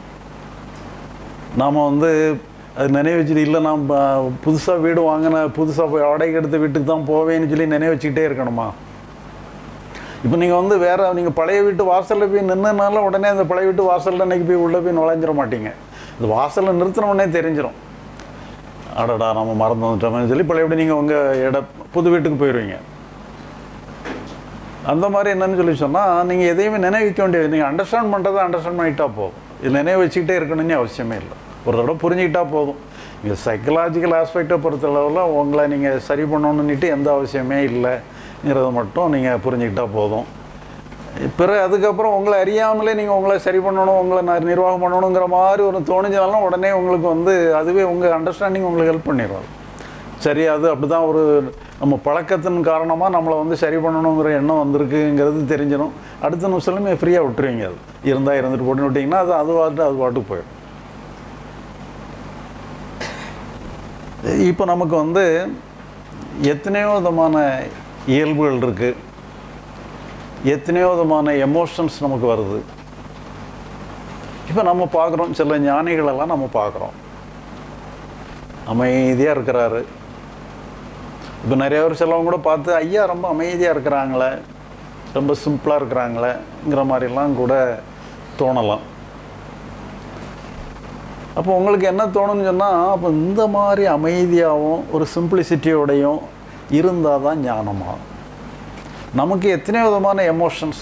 A: நாம் வந்து அது நினைவு வச்சுட்டு இல்லை நான் புதுசாக வீடு வாங்கின புதுசாக போய் வாடகை எடுத்த வீட்டுக்கு தான் போவேன்னு சொல்லி நினைவு வச்சுக்கிட்டே இருக்கணுமா இப்போ நீங்கள் வந்து வேற நீங்கள் பழைய வீட்டு வாசலில் போய் நின்னனால உடனே அந்த பழைய வீட்டு வாசலில் இன்னைக்கு போய் உள்ளே போய் நுழைஞ்சிட மாட்டீங்க இந்த வாசலில் நிறுத்தின உடனே தெரிஞ்சிடும் அடடா நம்ம மறந்து வந்துட்டோம்னு சொல்லி பழையபடி நீங்கள் உங்கள் இட புது வீட்டுக்கு போயிடுவீங்க அந்த மாதிரி என்னன்னு சொல்லி சொன்னால் நீங்கள் எதையுமே நினைவிக்க வேண்டியது நீங்கள் அண்டர்ஸ்டாண்ட் பண்ணுறதை அண்டர்ஸ்டாண்ட் பண்ணிட்டா போதும் இது நினைவு வச்சுக்கிட்டே இருக்கணும்னு அவசியமே இல்லை ஒரு தடவை புரிஞ்சுக்கிட்டா போதும் நீங்கள் சைக்கலாஜிக்கல் ஆஸ்பெக்டை பொறுத்தளவில் உங்களை நீங்கள் சரி பண்ணணுன்னுட்டு எந்த அவசியமே இல்லைங்கிறத மட்டும் நீங்கள் புரிஞ்சுக்கிட்டா போதும் பிறகு அதுக்கப்புறம் உங்களை அறியாமலே நீங்கள் உங்களை சரி பண்ணணும் உங்களை ந- நிர்வாகம் பண்ணணுங்கிற மாதிரி ஒரு தோணிஞ்சாலும் உடனே உங்களுக்கு வந்து அதுவே உங்கள் அண்டர்ஸ்டாண்டிங் உங்களுக்கு ஹெல்ப் பண்ணிடும் சரி அது அப்படி தான் ஒரு நம்ம பழக்கத்தின் காரணமாக நம்மளை வந்து சரி பண்ணணுங்கிற எண்ணம் வந்திருக்குங்கிறது தெரிஞ்சிடும் அடுத்த நிமிஷமே ஃப்ரீயாக விட்டுருவீங்க அது இருந்தால் இருந்துட்டு போட்டுன்னு விட்டிங்கன்னா அது அது பாட்டு அது பாட்டுக்கு போயிடும் இப்போ நமக்கு வந்து எத்தனையோ விதமான இயல்புகள் இருக்குது எத்தனையோ விதமான எமோஷன்ஸ் நமக்கு வருது இப்போ நம்ம பார்க்குறோம் சில ஞானிகளெல்லாம் நம்ம பார்க்குறோம் அமைதியாக இருக்கிறாரு இப்போ நிறைய பேர் சிலவங்க கூட பார்த்து ஐயா ரொம்ப அமைதியாக இருக்கிறாங்களே ரொம்ப சிம்பிளாக இருக்கிறாங்களேங்கிற மாதிரிலாம் கூட தோணலாம் அப்போ உங்களுக்கு என்ன தோணும்னு சொன்னால் அப்போ இந்த மாதிரி அமைதியாகவும் ஒரு சிம்பிளிசிட்டியோடையும் இருந்தால் தான் ஞானமா நமக்கு எத்தனையோ விதமான எமோஷன்ஸ்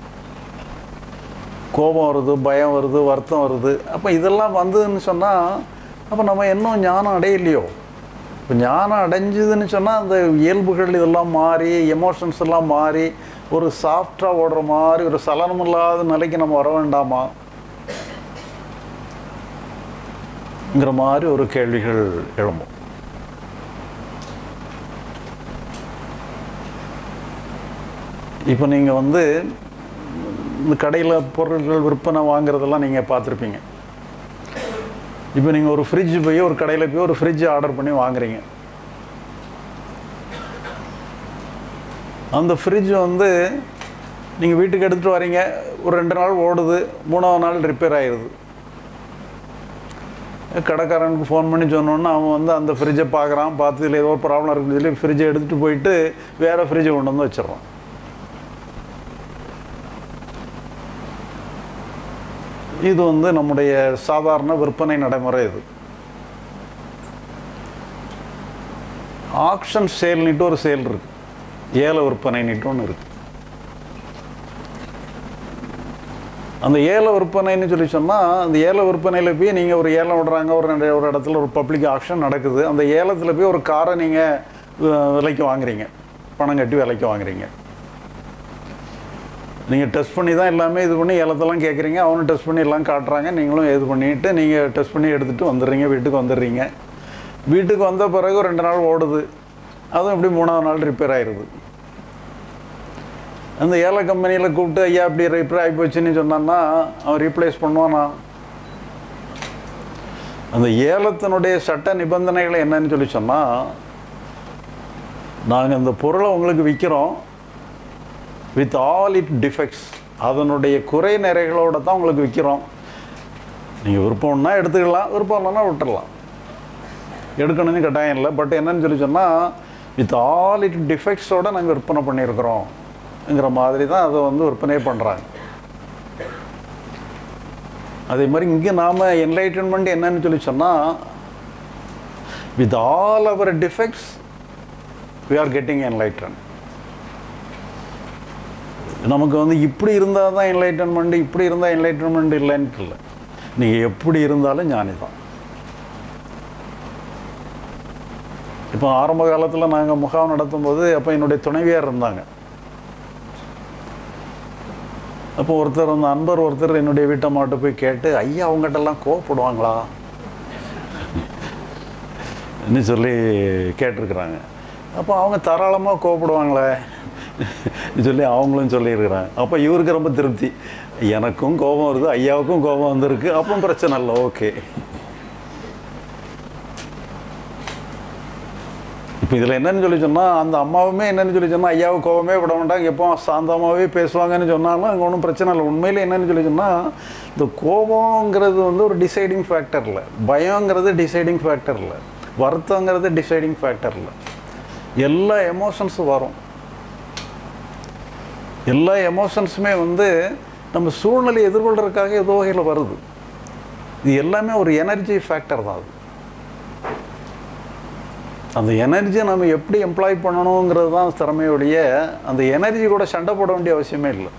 A: கோபம் வருது பயம் வருது வருத்தம் வருது அப்போ இதெல்லாம் வந்ததுன்னு சொன்னால் அப்போ நம்ம இன்னும் ஞானம் அடையலையோ இப்போ ஞானம் அடைஞ்சதுன்னு சொன்னால் அந்த இயல்புகள் இதெல்லாம் மாறி எமோஷன்ஸ் எல்லாம் மாறி ஒரு சாஃப்டாக ஓடுற மாதிரி ஒரு சலனம் இல்லாத நிலைக்கு நம்ம வர வேண்டாமா ங்கிற மாதிரி ஒரு கேள்விகள் எழும்பும் இப்போ நீங்கள் வந்து இந்த கடையில் பொருட்கள் விற்பனை வாங்குறதெல்லாம் நீங்கள் பார்த்துருப்பீங்க இப்போ நீங்கள் ஒரு ஃப்ரிட்ஜ் போய் ஒரு கடையில் போய் ஒரு ஃப்ரிட்ஜ் ஆர்டர் பண்ணி வாங்குறீங்க அந்த ஃப்ரிட்ஜ் வந்து நீங்கள் வீட்டுக்கு எடுத்துகிட்டு வரீங்க ஒரு ரெண்டு நாள் ஓடுது மூணாவது நாள் ரிப்பேர் ஆயிடுது கடைக்காரனுக்கு ஃபோன் பண்ணி சொன்னோன்னா அவன் வந்து அந்த ஃப்ரிட்ஜை பார்க்குறான் பார்த்து இதில் ஏதோ ஒரு ப்ராப்ளம் இருக்குன்னு சொல்லி ஃப்ரிட்ஜை எடுத்துகிட்டு போயிட்டு வேறு ஃப்ரிட்ஜை கொண்டு வந்து வச்சிடறான் இது வந்து நம்முடைய சாதாரண விற்பனை நடைமுறை இது ஆக்ஷன் சேல்னிட்டு ஒரு சேல் இருக்கு ஏல விற்பனைன்னுட்டு ஒன்று இருக்கு அந்த ஏல விற்பனைன்னு சொல்லி சொன்னால் அந்த ஏல விற்பனையில் போய் நீங்கள் ஒரு ஏலம் விடுறாங்க ஒரு ரெண்டு ஒரு இடத்துல ஒரு பப்ளிக் ஆக்ஷன் நடக்குது அந்த ஏலத்தில் போய் ஒரு காரை நீங்கள் விலைக்கு வாங்குறீங்க பணம் கட்டி விலைக்கு வாங்குறீங்க நீங்கள் டெஸ்ட் பண்ணி தான் எல்லாமே இது பண்ணி ஏலத்தெல்லாம் கேட்குறீங்க அவனும் டெஸ்ட் பண்ணி எல்லாம் காட்டுறாங்க நீங்களும் இது பண்ணிவிட்டு நீங்கள் டெஸ்ட் பண்ணி எடுத்துகிட்டு வந்துடுறீங்க வீட்டுக்கு வந்துடுறீங்க வீட்டுக்கு வந்த பிறகு ஒரு ரெண்டு நாள் ஓடுது அதுவும் இப்படி மூணாவது நாள் ரிப்பேர் ஆயிடுது அந்த ஏல கம்பெனியில் கூப்பிட்டு ஐயா இப்படி ரிப்பேர் ஆகி போச்சுன்னு சொன்னான்னா அவன் ரீப்ளேஸ் பண்ணுவானா அந்த ஏலத்தினுடைய சட்ட நிபந்தனைகள் என்னன்னு சொல்லி சொன்னால் நாங்கள் இந்த பொருளை உங்களுக்கு விற்கிறோம் வித் ஆல் இட் டிஃபெக்ட்ஸ் அதனுடைய குறை நிறைகளோட தான் உங்களுக்கு விற்கிறோம் நீங்கள் விருப்பம்னா எடுத்துக்கலாம் விருப்பம் இல்லைன்னா விட்டுடலாம் எடுக்கணும்னு கட்டாயம் இல்லை பட் என்னன்னு சொல்லி சொன்னால் வித் ஆல் இட் டிஃபெக்ட்ஸோட நாங்கள் விற்பனை பண்ணியிருக்கிறோம்ங்கிற மாதிரி தான் அதை வந்து விற்பனையே பண்ணுறாங்க அதே மாதிரி இங்கே நாம் என்லைட்டன்மெண்ட் என்னன்னு சொல்லி சொன்னால் with all our defects we are getting enlighten நமக்கு வந்து இப்படி இருந்தால் தான் என்லைட்டன்மெண்ட் இப்படி இருந்தால் என்லைட்டன்மெண்ட் இல்லைன்ட்டு இல்லை நீங்கள் எப்படி இருந்தாலும் ஞானி தான் இப்போ ஆரம்ப காலத்தில் நாங்கள் முகாம் நடத்தும்போது அப்போ என்னுடைய துணைவியார் இருந்தாங்க அப்போ ஒருத்தர் அந்த அன்பர் ஒருத்தர் என்னுடைய வீட்டை மாட்டு போய் கேட்டு ஐயா அவங்ககிட்டலாம் கோவப்படுவாங்களா ன்னு சொல்லி கேட்டிருக்கிறாங்க அப்போ அவங்க தாராளமாக கோவப்படுவாங்களே சொல்லி அவங்களும் சொல்லியிருக்கிறாங்க அப்போ இவருக்கு ரொம்ப திருப்தி எனக்கும் கோபம் வருது ஐயாவுக்கும் கோபம் வந்திருக்கு அப்போ பிரச்சனை இல்லை ஓகே இப்போ இதில் என்னன்னு சொல்லி சொன்னால் அந்த அம்மாவுமே என்னன்னு சொல்லி சொன்னால் ஐயாவுக்கு கோபமே விட மாட்டாங்க எப்போ சாந்தமாகவே பேசுவாங்கன்னு சொன்னாலும் அங்கே ஒன்றும் பிரச்சனை இல்லை உண்மையில் என்னன்னு சொல்லி சொன்னால் இந்த கோபங்கிறது வந்து ஒரு டிசைடிங் ஃபேக்டர் இல்லை பயங்கிறது டிசைடிங் ஃபேக்டர் இல்லை வருத்தங்கிறது டிசைடிங் ஃபேக்டர் இல்லை எல்லா எமோஷன்ஸும் வரும் எல்லா எமோஷன்ஸுமே வந்து நம்ம சூழ்நிலையை எதிர்கொள்றதுக்காக ஏதோ வகையில் வருது இது எல்லாமே ஒரு எனர்ஜி ஃபேக்டர் தான் அது அந்த எனர்ஜியை நம்ம எப்படி எம்ப்ளாய் பண்ணணுங்கிறது தான் திறமையுடைய அந்த எனர்ஜி கூட சண்டை போட வேண்டிய அவசியமே இல்லை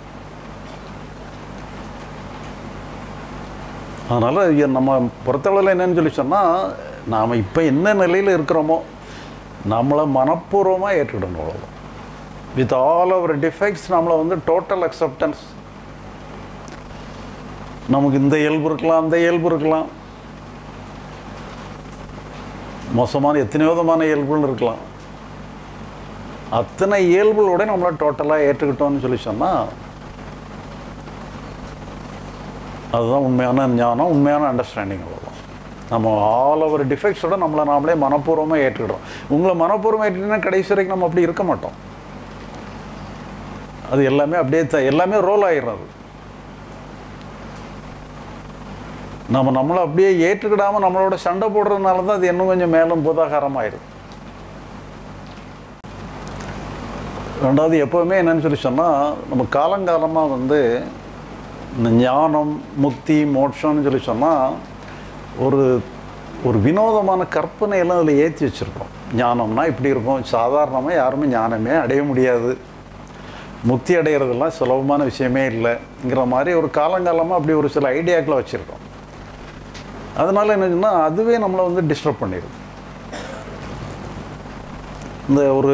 A: அதனால் நம்ம பொறுத்தளவில் என்னன்னு சொல்லி சொன்னால் நாம் இப்போ என்ன நிலையில் இருக்கிறோமோ நம்மளை மனப்பூர்வமாக ஏற்றுக்கிடணும் அவ்வளோதான் வித் ஆல் அவர் டிஃபெக்ட்ஸ் நம்மளை வந்து டோட்டல் அக்செப்டன்ஸ் நமக்கு இந்த இயல்பு இருக்கலாம் அந்த இயல்பு இருக்கலாம் மோசமான எத்தனை விதமான இயல்புகள் இருக்கலாம் அத்தனை இயல்புகளோட நம்மளை டோட்டலாக ஏற்றுக்கிட்டோம்னு சொல்லி சொன்னால் அதுதான் உண்மையான ஞானம் உண்மையான அண்டர்ஸ்டாண்டிங் அவ்வளோதான் நம்ம ஆல் ஓவர் டிஃபெக்ட்ஸோட நம்மளை நாமளே மனப்பூர்வமாக ஏற்றுக்கிட்டோம் உங்களை மனப்பூர்வமாக ஏற்றுக்கிட்டீங்கன்னா கடைசி வரைக்கும் நம்ம அப்படி இருக்க மாட்டோம் அது எல்லாமே அப்படியே த எல்லாமே ரோல் ஆயிடுறது நம்ம நம்மளை அப்படியே ஏற்றுக்கிடாமல் நம்மளோட சண்டை போடுறதுனால தான் அது இன்னும் கொஞ்சம் மேலும் பூதாகாரமாயிடும் ரெண்டாவது எப்போவுமே என்னன்னு சொல்லி சொன்னால் நம்ம காலங்காலமாக வந்து இந்த ஞானம் முக்தி மோட்சம்னு சொல்லி சொன்னால் ஒரு ஒரு வினோதமான கற்பனையெல்லாம் அதில் ஏற்றி வச்சுருக்கோம் ஞானம்னா இப்படி இருக்கும் சாதாரணமாக யாருமே ஞானமே அடைய முடியாது முக்தி அடைகிறதெல்லாம் சுலபமான விஷயமே இல்லைங்கிற மாதிரி ஒரு காலங்காலமாக அப்படி ஒரு சில ஐடியாக்களை வச்சுருக்கோம் அதனால் என்ன சொன்னால் அதுவே நம்மளை வந்து டிஸ்டர்ப் பண்ணிடுது இந்த ஒரு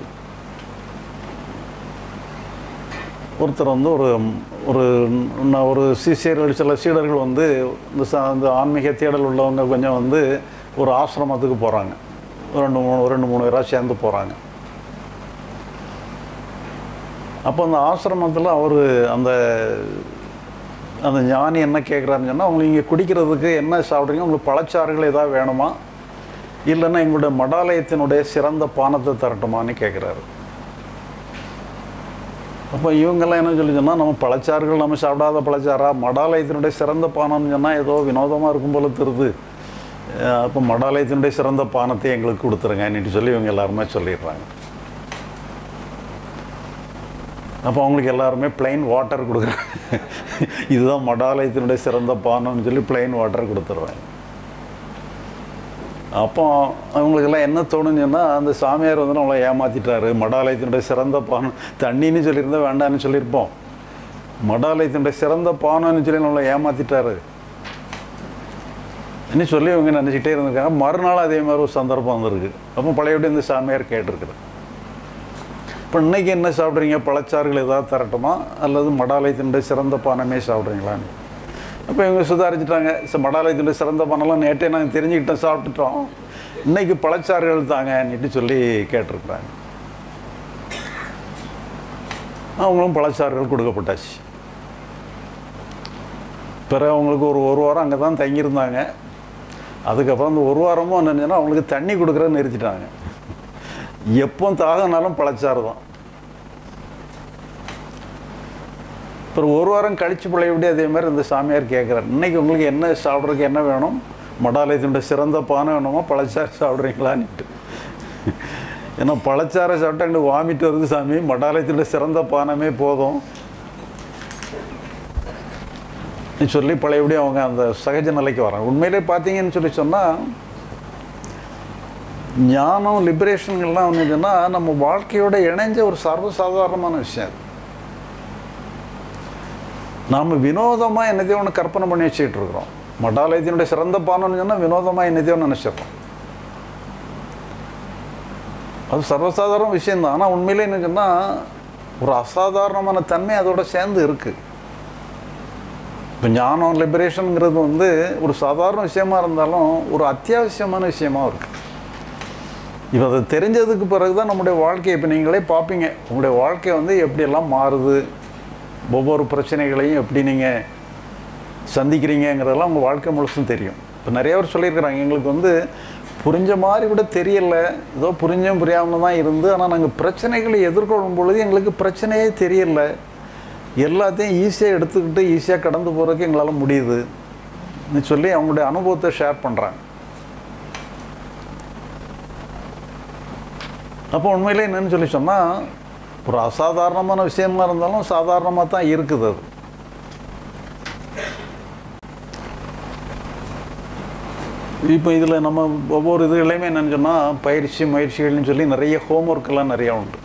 A: ஒருத்தர் வந்து ஒரு ஒரு ந- ஒரு சிஷியர்கள் சில சீடர்கள் வந்து இந்த ச இந்த ஆன்மீக தேடல் உள்ளவங்க கொஞ்சம் வந்து ஒரு ஆசிரமத்துக்கு போகிறாங்க ஒரு ரெண்டு மூணு ஒரு ரெண்டு மூணு பேராக சேர்ந்து போகிறாங்க அப்போ அந்த ஆசிரமத்தில் அவர் அந்த அந்த ஞானி என்ன கேட்குறாருன்னு சொன்னால் உங்களுக்கு இங்கே குடிக்கிறதுக்கு என்ன சாப்பிட்றீங்க உங்களுக்கு பழச்சாறுகள் ஏதாவது வேணுமா இல்லைன்னா எங்களுடைய மடாலயத்தினுடைய சிறந்த பானத்தை தரட்டுமான்னு கேட்குறாரு அப்போ இவங்கெல்லாம் என்ன சொல்லி சொன்னால் நம்ம பழச்சாறுகள் நம்ம சாப்பிடாத பழச்சாரா மடாலயத்தினுடைய சிறந்த பானம்னு சொன்னால் ஏதோ வினோதமாக இருக்கும் போல தெரியுது அஹ் அப்போ மடாலயத்தினுடைய சிறந்த பானத்தை எங்களுக்கு கொடுத்துருங்கன்னு சொல்லி இவங்க எல்லாருமே சொல்லிடுறாங்க அப்போ அவங்களுக்கு எல்லாருமே பிளைன் வாட்டர் கொடுக்குறாங்க இதுதான் மடாலயத்தினுடைய சிறந்த பானம்னு சொல்லி பிளைன் வாட்டர் கொடுத்துட்றாங்க அப்போ அவங்களுக்கெல்லாம் என்ன தோணுச்சுன்னா அந்த சாமியார் வந்து நம்மளை ஏமாத்திட்டாரு மடாலயத்தினுடைய சிறந்த பானம் தண்ணின்னு சொல்லியிருந்தா வேண்டாம்னு சொல்லியிருப்போம் மடாலயத்தினுடைய சிறந்த பானம்னு சொல்லி நம்மளை ஏமாத்திட்டாரு இன்னும் சொல்லி இவங்க நினச்சிக்கிட்டே இருந்திருக்காங்க மறுநாள் அதே மாதிரி ஒரு சந்தர்ப்பம் வந்திருக்கு அப்போ பழையபடி இந்த சாமியார் கேட்டிருக்குது இப்போ இன்னைக்கு என்ன சாப்பிட்றீங்க பழச்சாறுகள் ஏதாவது தரட்டுமா அல்லது மடாலயத்தினுடைய சிறந்த பானமே சாப்பிட்றீங்களான்னு அப்போ இவங்க சுதாரிச்சுட்டாங்க ச மடாலயத்தினுடைய சிறந்த பானம்லாம் நேற்றே நாங்கள் தெரிஞ்சுக்கிட்டோம் சாப்பிட்டுட்டோம் இன்னைக்கு பழச்சாறுகள் தாங்கன்னுட்டு சொல்லி கேட்டிருக்கிறாங்க அவங்களும் பழச்சாறுகள் கொடுக்கப்பட்டாச்சு பிறகு அவங்களுக்கு ஒரு ஒரு வாரம் அங்கே தான் தங்கியிருந்தாங்க அதுக்கப்புறம் அந்த ஒரு வாரமும் என்னன்னா அவங்களுக்கு தண்ணி கொடுக்குறத நிறுத்திட்டாங்க எப்போ தாகனாலும் பழச்சாறு தான் அப்புறம் ஒரு வாரம் கழிச்சு பிள்ளையபடி அதே மாதிரி இந்த சாமியார் கேட்குறாரு இன்னைக்கு உங்களுக்கு என்ன சாப்பிட்றதுக்கு என்ன வேணும் மடாலயத்தினுடைய சிறந்த பானை வேணுமா பழச்சாறு சாப்பிட்றீங்களான்னுட்டு ஏன்னா பழச்சாறை சாப்பிட்டா எங்களுக்கு வாமிட்டு வருது சாமி மடாலயத்தினுடைய சிறந்த பானமே போதும் ன்னு சொல்லி பழையபடி அவங்க அந்த சகஜ நிலைக்கு வராங்க உண்மையிலே பார்த்தீங்கன்னு சொல்லி சொன்னால் ஞானம் லிபரேஷன்கள்லாம் வந்துச்சுன்னா நம்ம வாழ்க்கையோட இணைஞ்ச ஒரு சர்வசாதாரணமான விஷயம் அது நாம் வினோதமாக என்னதையும் ஒன்று கற்பனை பண்ணி வச்சுக்கிட்டு இருக்கிறோம் மடாலயத்தினுடைய சிறந்த பானம்னு சொன்னால் வினோதமாக என்னதையும் நினச்சிடுறோம் அது சர்வசாதாரண விஷயம்தான் ஆனால் உண்மையிலே என்ன சொன்னால் ஒரு அசாதாரணமான தன்மை அதோட சேர்ந்து இருக்குது இப்போ ஞானம் லிபரேஷனுங்கிறது வந்து ஒரு சாதாரண விஷயமா இருந்தாலும் ஒரு அத்தியாவசியமான விஷயமா இருக்கு இப்போ அதை தெரிஞ்சதுக்கு பிறகு தான் நம்முடைய வாழ்க்கை இப்போ நீங்களே பார்ப்பீங்க உங்களுடைய வாழ்க்கை வந்து எப்படியெல்லாம் மாறுது ஒவ்வொரு பிரச்சனைகளையும் எப்படி நீங்கள் சந்திக்கிறீங்கிறதெல்லாம் உங்கள் வாழ்க்கை முழுசும் தெரியும் இப்போ நிறைய பேர் சொல்லியிருக்கிறாங்க எங்களுக்கு வந்து புரிஞ்ச மாதிரி கூட தெரியல ஏதோ புரிஞ்சும் புரியாமல் தான் இருந்து ஆனால் நாங்கள் பிரச்சனைகளை எதிர்கொள்ளும் பொழுது எங்களுக்கு பிரச்சனையே தெரியல எல்லாத்தையும் ஈஸியாக எடுத்துக்கிட்டு ஈஸியாக கடந்து போகிறதுக்கு எங்களால் முடியுது சொல்லி அவங்களுடைய அனுபவத்தை ஷேர் பண்ணுறாங்க அப்போ உண்மையிலே என்னன்னு சொல்லி சொன்னால் ஒரு அசாதாரணமான விஷயமா இருந்தாலும் சாதாரணமாக தான் இருக்குது அது இப்போ இதில் நம்ம ஒவ்வொரு இதுகளையுமே என்னன்னு சொன்னால் பயிற்சி முயற்சிகள்னு சொல்லி நிறைய ஹோம்ஒர்க்கெல்லாம் நிறையா உண்டு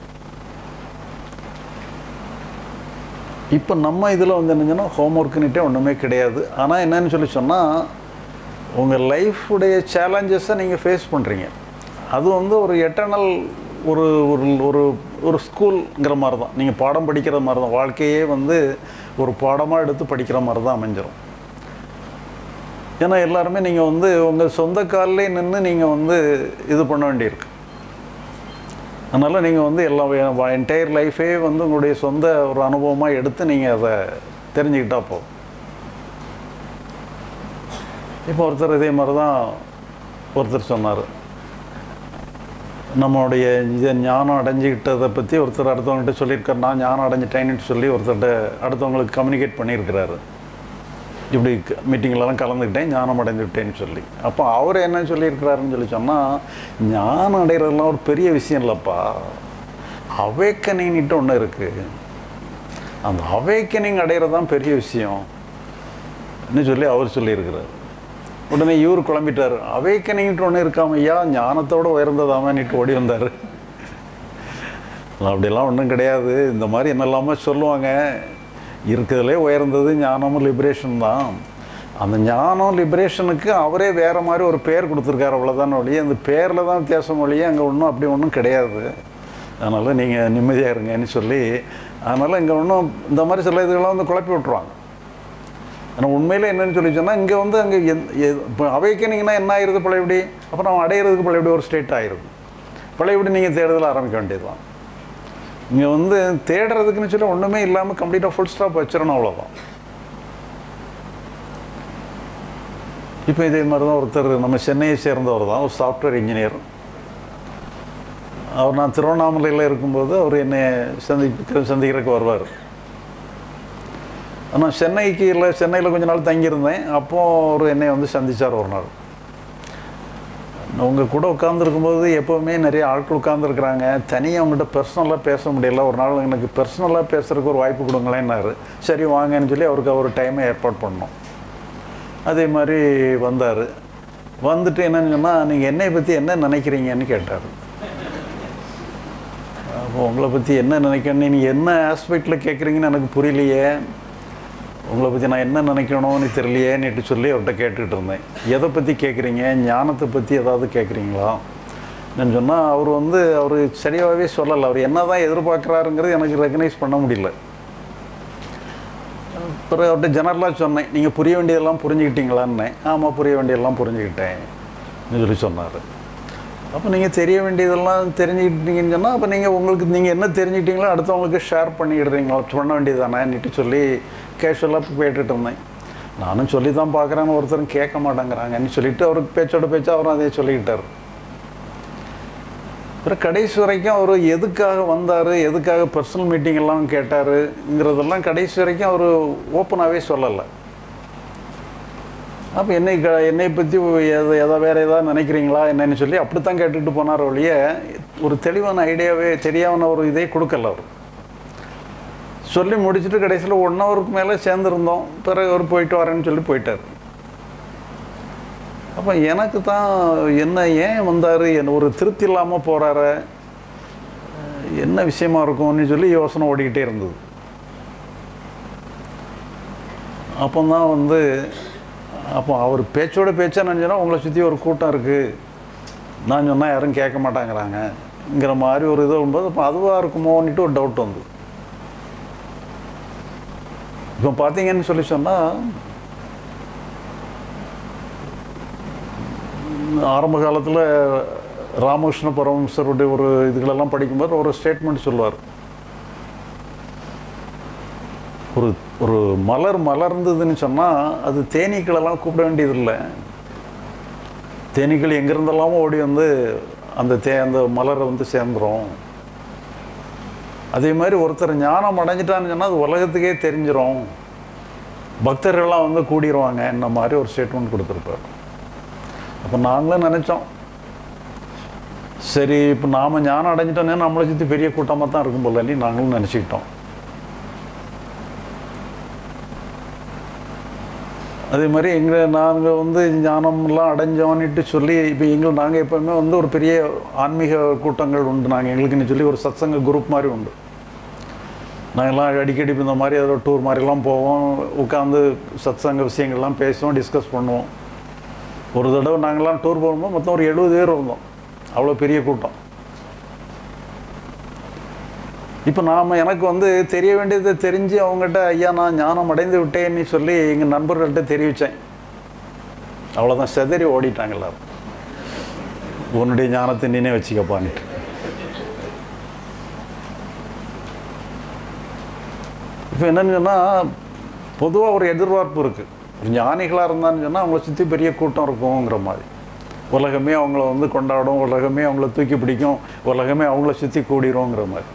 A: இப்போ நம்ம இதில் வந்து என்னங்கன்னா ஹோம்ஒர்க்குன்னுட்டே ஒன்றுமே கிடையாது ஆனால் என்னன்னு சொல்லி சொன்னால் உங்கள் லைஃபுடைய சேலஞ்சஸை நீங்கள் ஃபேஸ் பண்ணுறீங்க அது வந்து ஒரு எட்டர்னல் ஒரு ஒரு ஒரு ஒரு ஸ்கூல்ங்கிற மாதிரி தான் நீங்கள் பாடம் படிக்கிற மாதிரி தான் வாழ்க்கையே வந்து ஒரு பாடமாக எடுத்து படிக்கிற மாதிரி தான் அமைஞ்சிரும் ஏன்னா எல்லாருமே நீங்கள் வந்து உங்கள் சொந்த காலிலே நின்று நீங்கள் வந்து இது பண்ண வேண்டியிருக்கு அதனால் நீங்கள் வந்து எல்லா என்டையர் லைஃபே வந்து உங்களுடைய சொந்த ஒரு அனுபவமாக எடுத்து நீங்கள் அதை தெரிஞ்சுக்கிட்டா போதும் இப்போ ஒருத்தர் இதே மாதிரி தான் ஒருத்தர் சொன்னார் நம்மளுடைய இதை ஞானம் அடைஞ்சிக்கிட்டதை பற்றி ஒருத்தர் அடுத்தவங்ககிட்ட சொல்லியிருக்காரு நான் ஞானம் அடைஞ்சிட்டேன்னு சொல்லி ஒருத்தர்கிட்ட அடுத்தவங்களுக்கு கம்யூனிகேட் பண்ணியிருக்கிறாரு இப்படி மீட்டிங்லலாம் கலந்துக்கிட்டேன் ஞானம் அடைந்து விட்டேன்னு சொல்லி அப்போ அவர் என்ன சொல்லியிருக்கிறாருன்னு சொல்லி சொன்னால் ஞானம் அடைகிறதுலாம் ஒரு பெரிய விஷயம் இல்லைப்பா அவேக்கனிங்கிட்ட ஒன்று இருக்குது அந்த அவேக்கனிங் அடைகிறது தான் பெரிய விஷயம் சொல்லி அவர் சொல்லியிருக்கிறார் உடனே இவர் குழம்பிட்டார் அவேக்கனிங்கிட்டு ஒன்று இருக்காம ஐயா ஞானத்தோடு உயர்ந்ததாமன்னுட்டு ஓடி வந்தார் அப்படிலாம் ஒன்றும் கிடையாது இந்த மாதிரி என்னெல்லாமோ சொல்லுவாங்க இருக்கிறதுலே உயர்ந்தது ஞானமும் லிபரேஷன் தான் அந்த ஞானம் லிபரேஷனுக்கு அவரே வேறு மாதிரி ஒரு பேர் கொடுத்துருக்காரு அவ்வளோதான் ஒழிய அந்த பேரில் தான் வித்தியாசம் ஒழிய அங்கே ஒன்றும் அப்படி ஒன்றும் கிடையாது அதனால் நீங்கள் நிம்மதியாக இருங்கன்னு சொல்லி அதனால் இங்கே ஒன்றும் இந்த மாதிரி சில இதுகளாம் வந்து குழப்பி விட்ருவாங்க ஆனால் உண்மையில் என்னன்னு சொல்லி சொன்னால் இங்கே வந்து அங்கே இப்போ அவைக்கனிங்கன்னா என்ன ஆயிடுது பழையபடி அப்புறம் அவன் அடையிறதுக்கு பழையபடி ஒரு ஸ்டேட் ஆயிடுது பழையபடி நீங்கள் தேடுதல் ஆரம்பிக்க வேண்டியது தான் இங்கே வந்து தேடுறதுக்குன்னு சொல்லி ஒன்றுமே இல்லாமல் கம்ப்ளீட்டாக ஃபுல் ஸ்டாப் வச்சிடணும் அவ்வளோதான் இப்போ இதே மாதிரி தான் ஒருத்தர் நம்ம சென்னையை சேர்ந்தவர் தான் ஒரு சாஃப்ட்வேர் இன்ஜினியர் அவர் நான் திருவண்ணாமலையில் இருக்கும்போது அவர் என்னை சந்திக்க சந்திக்கிறதுக்கு வருவார் ஆனால் சென்னைக்கு இல்லை சென்னையில் கொஞ்ச நாள் தங்கியிருந்தேன் அப்போ அவர் என்னை வந்து சந்திச்சார் ஒரு நாள் உங்கள் கூட உட்காந்துருக்கும்போது எப்போவுமே நிறைய ஆட்கள் உட்காந்துருக்குறாங்க தனியாக அவங்ககிட்ட பர்சனலாக பேச முடியல ஒரு நாள் எனக்கு பர்சனலாக பேசுறதுக்கு ஒரு வாய்ப்பு கொடுங்களேன்னாரு சரி வாங்கன்னு சொல்லி அவருக்கு ஒரு டைமை ஏற்பாடு பண்ணோம் அதே மாதிரி வந்தார் வந்துட்டு என்னன்னு சொன்னால் நீங்கள் என்னை பற்றி என்ன நினைக்கிறீங்கன்னு கேட்டார் அப்போ உங்களை பற்றி என்ன நினைக்கணும் நீங்கள் என்ன ஆஸ்பெக்டில் கேட்குறீங்கன்னு எனக்கு புரியலையே உங்களை பற்றி நான் என்ன நினைக்கணும்னு தெரியலையேன்னுட்டு சொல்லி அவர்கிட்ட கேட்டுக்கிட்டு இருந்தேன் எதை பற்றி கேட்குறீங்க ஞானத்தை பற்றி ஏதாவது கேட்குறீங்களா நான் சொன்னால் அவர் வந்து அவர் சரியாகவே சொல்லலை அவர் என்ன தான் எதிர்பார்க்குறாருங்கிறது எனக்கு ரெக்கனைஸ் பண்ண முடியல பிறகு அவர்கிட்ட ஜெனரலாக சொன்னேன் நீங்கள் புரிய வேண்டியதெல்லாம் புரிஞ்சுக்கிட்டீங்களான்னேன் ஆமாம் புரிய வேண்டியதெல்லாம் புரிஞ்சுக்கிட்டேன் சொல்லி சொன்னார் அப்போ நீங்கள் தெரிய வேண்டியதெல்லாம் தெரிஞ்சுக்கிட்டீங்கன்னு சொன்னால் அப்போ நீங்கள் உங்களுக்கு நீங்கள் என்ன தெரிஞ்சுக்கிட்டீங்களோ அடுத்தவங்களுக்கு ஷேர் பண்ணிக்கிடுறீங்களா பண்ண வேண்டியதானேன்னுட்டு சொல்லி கேஷுவலாக கேட்டுட்டு இருந்தேன் நானும் சொல்லி தான் பார்க்குறேன்னு ஒருத்தரும் கேட்க மாட்டேங்கிறாங்கன்னு சொல்லிட்டு அவருக்கு பேச்சோட பேச்சா அவரும் அதே சொல்லிக்கிட்டார் அப்புறம் கடைசி வரைக்கும் அவர் எதுக்காக வந்தார் எதுக்காக பர்சனல் மீட்டிங் எல்லாம் கேட்டாருங்கிறதெல்லாம் கடைசி வரைக்கும் அவர் ஓப்பனாகவே சொல்லலை அப்போ என்னை க என்னை பற்றி எதை எதை வேறு ஏதாவது நினைக்கிறீங்களா என்னன்னு சொல்லி அப்படி தான் கேட்டுட்டு போனார் ஒழிய ஒரு தெளிவான ஐடியாவே தெரியாத ஒரு இதே கொடுக்கல அவர் சொல்லி முடிச்சுட்டு கடைசியில் ஒன் ஹவருக்கு மேலே சேர்ந்துருந்தோம் பிறகு அவர் போயிட்டு வரேன்னு சொல்லி போயிட்டார் அப்போ எனக்கு தான் என்ன ஏன் வந்தார் என்ன ஒரு திருப்தி இல்லாமல் போகிறாரு என்ன விஷயமா இருக்கும்னு சொல்லி யோசனை ஓடிக்கிட்டே இருந்தது அப்போ தான் வந்து அப்போ அவர் பேச்சோட பேச்சா நினச்சோன்னா உங்களை சுற்றி ஒரு கூட்டம் இருக்குது நான் சொன்னால் யாரும் கேட்க மாட்டாங்கிறாங்கங்கிற மாதிரி ஒரு இது வரும்போது அப்போ அதுவாக இருக்குமோன்னுட்டு ஒரு டவுட் வந்து இப்போ பார்த்தீங்கன்னு சொல்லி சொன்னால் ஆரம்ப காலத்தில் ராமகிருஷ்ண பரமஹம்சருடைய ஒரு இதுகளெல்லாம் படிக்கும்போது ஒரு ஸ்டேட்மெண்ட் சொல்லுவார் ஒரு ஒரு மலர் மலர்ந்ததுன்னு சொன்னால் அது தேனீக்களெல்லாம் கூப்பிட வேண்டியதில்லை தேனீக்கள் எங்கேருந்தெல்லாமோ ஓடி வந்து அந்த தே அந்த மலரை வந்து சேர்ந்துரும் அதே மாதிரி ஒருத்தர் ஞானம் அடைஞ்சிட்டான்னு சொன்னால் அது உலகத்துக்கே தெரிஞ்சிரும் பக்தர்கள்லாம் வந்து கூடிடுவாங்க இந்த மாதிரி ஒரு ஸ்டேட்மெண்ட் கொடுத்துருப்பார் அப்போ நாங்களும் நினச்சோம் சரி இப்போ நாம் ஞானம் அடைஞ்சிட்டோன்னே நம்மளை சுற்றி பெரிய கூட்டமாக தான் இருக்கும் போல நாங்களும் நினச்சிக்கிட்டோம் அதே மாதிரி எங்கள் நாங்கள் வந்து ஞானம்லாம் அடைஞ்சோன்னுட்டு சொல்லி இப்போ எங்கள் நாங்கள் எப்போவுமே வந்து ஒரு பெரிய ஆன்மீக கூட்டங்கள் உண்டு நாங்கள் எங்களுக்குன்னு சொல்லி ஒரு சத்சங்க குரூப் மாதிரி உண்டு நாங்கள்லாம் அடிக்கடி இந்த மாதிரி ஏதோ டூர் மாதிரிலாம் போவோம் உட்காந்து சத்சங்க விஷயங்கள்லாம் பேசுவோம் டிஸ்கஸ் பண்ணுவோம் ஒரு தடவை நாங்கள்லாம் டூர் போகும்போது மொத்தம் ஒரு எழுபது பேர் இருந்தோம் அவ்வளோ பெரிய கூட்டம் இப்போ நாம் எனக்கு வந்து தெரிய வேண்டியதை தெரிஞ்சு அவங்ககிட்ட ஐயா நான் ஞானம் அடைந்து விட்டேன்னு சொல்லி எங்கள் நண்பர்கள்ட்ட தெரிவித்தேன் அவ்வளோதான் செதறி ஓடிட்டாங்க எல்லாரும் உன்னுடைய ஞானத்தை நீனே வச்சுக்கப்பான்ட்டு இப்போ என்னன்னு சொன்னால் பொதுவாக ஒரு எதிர்பார்ப்பு இருக்குது ஒரு ஞானிகளாக இருந்தான்னு சொன்னால் அவங்கள சுற்றி பெரிய கூட்டம் இருக்குங்கிற மாதிரி உலகமே அவங்கள வந்து கொண்டாடும் உலகமே அவங்கள தூக்கி பிடிக்கும் உலகமே அவங்கள சுற்றி கூடிருங்கிற மாதிரி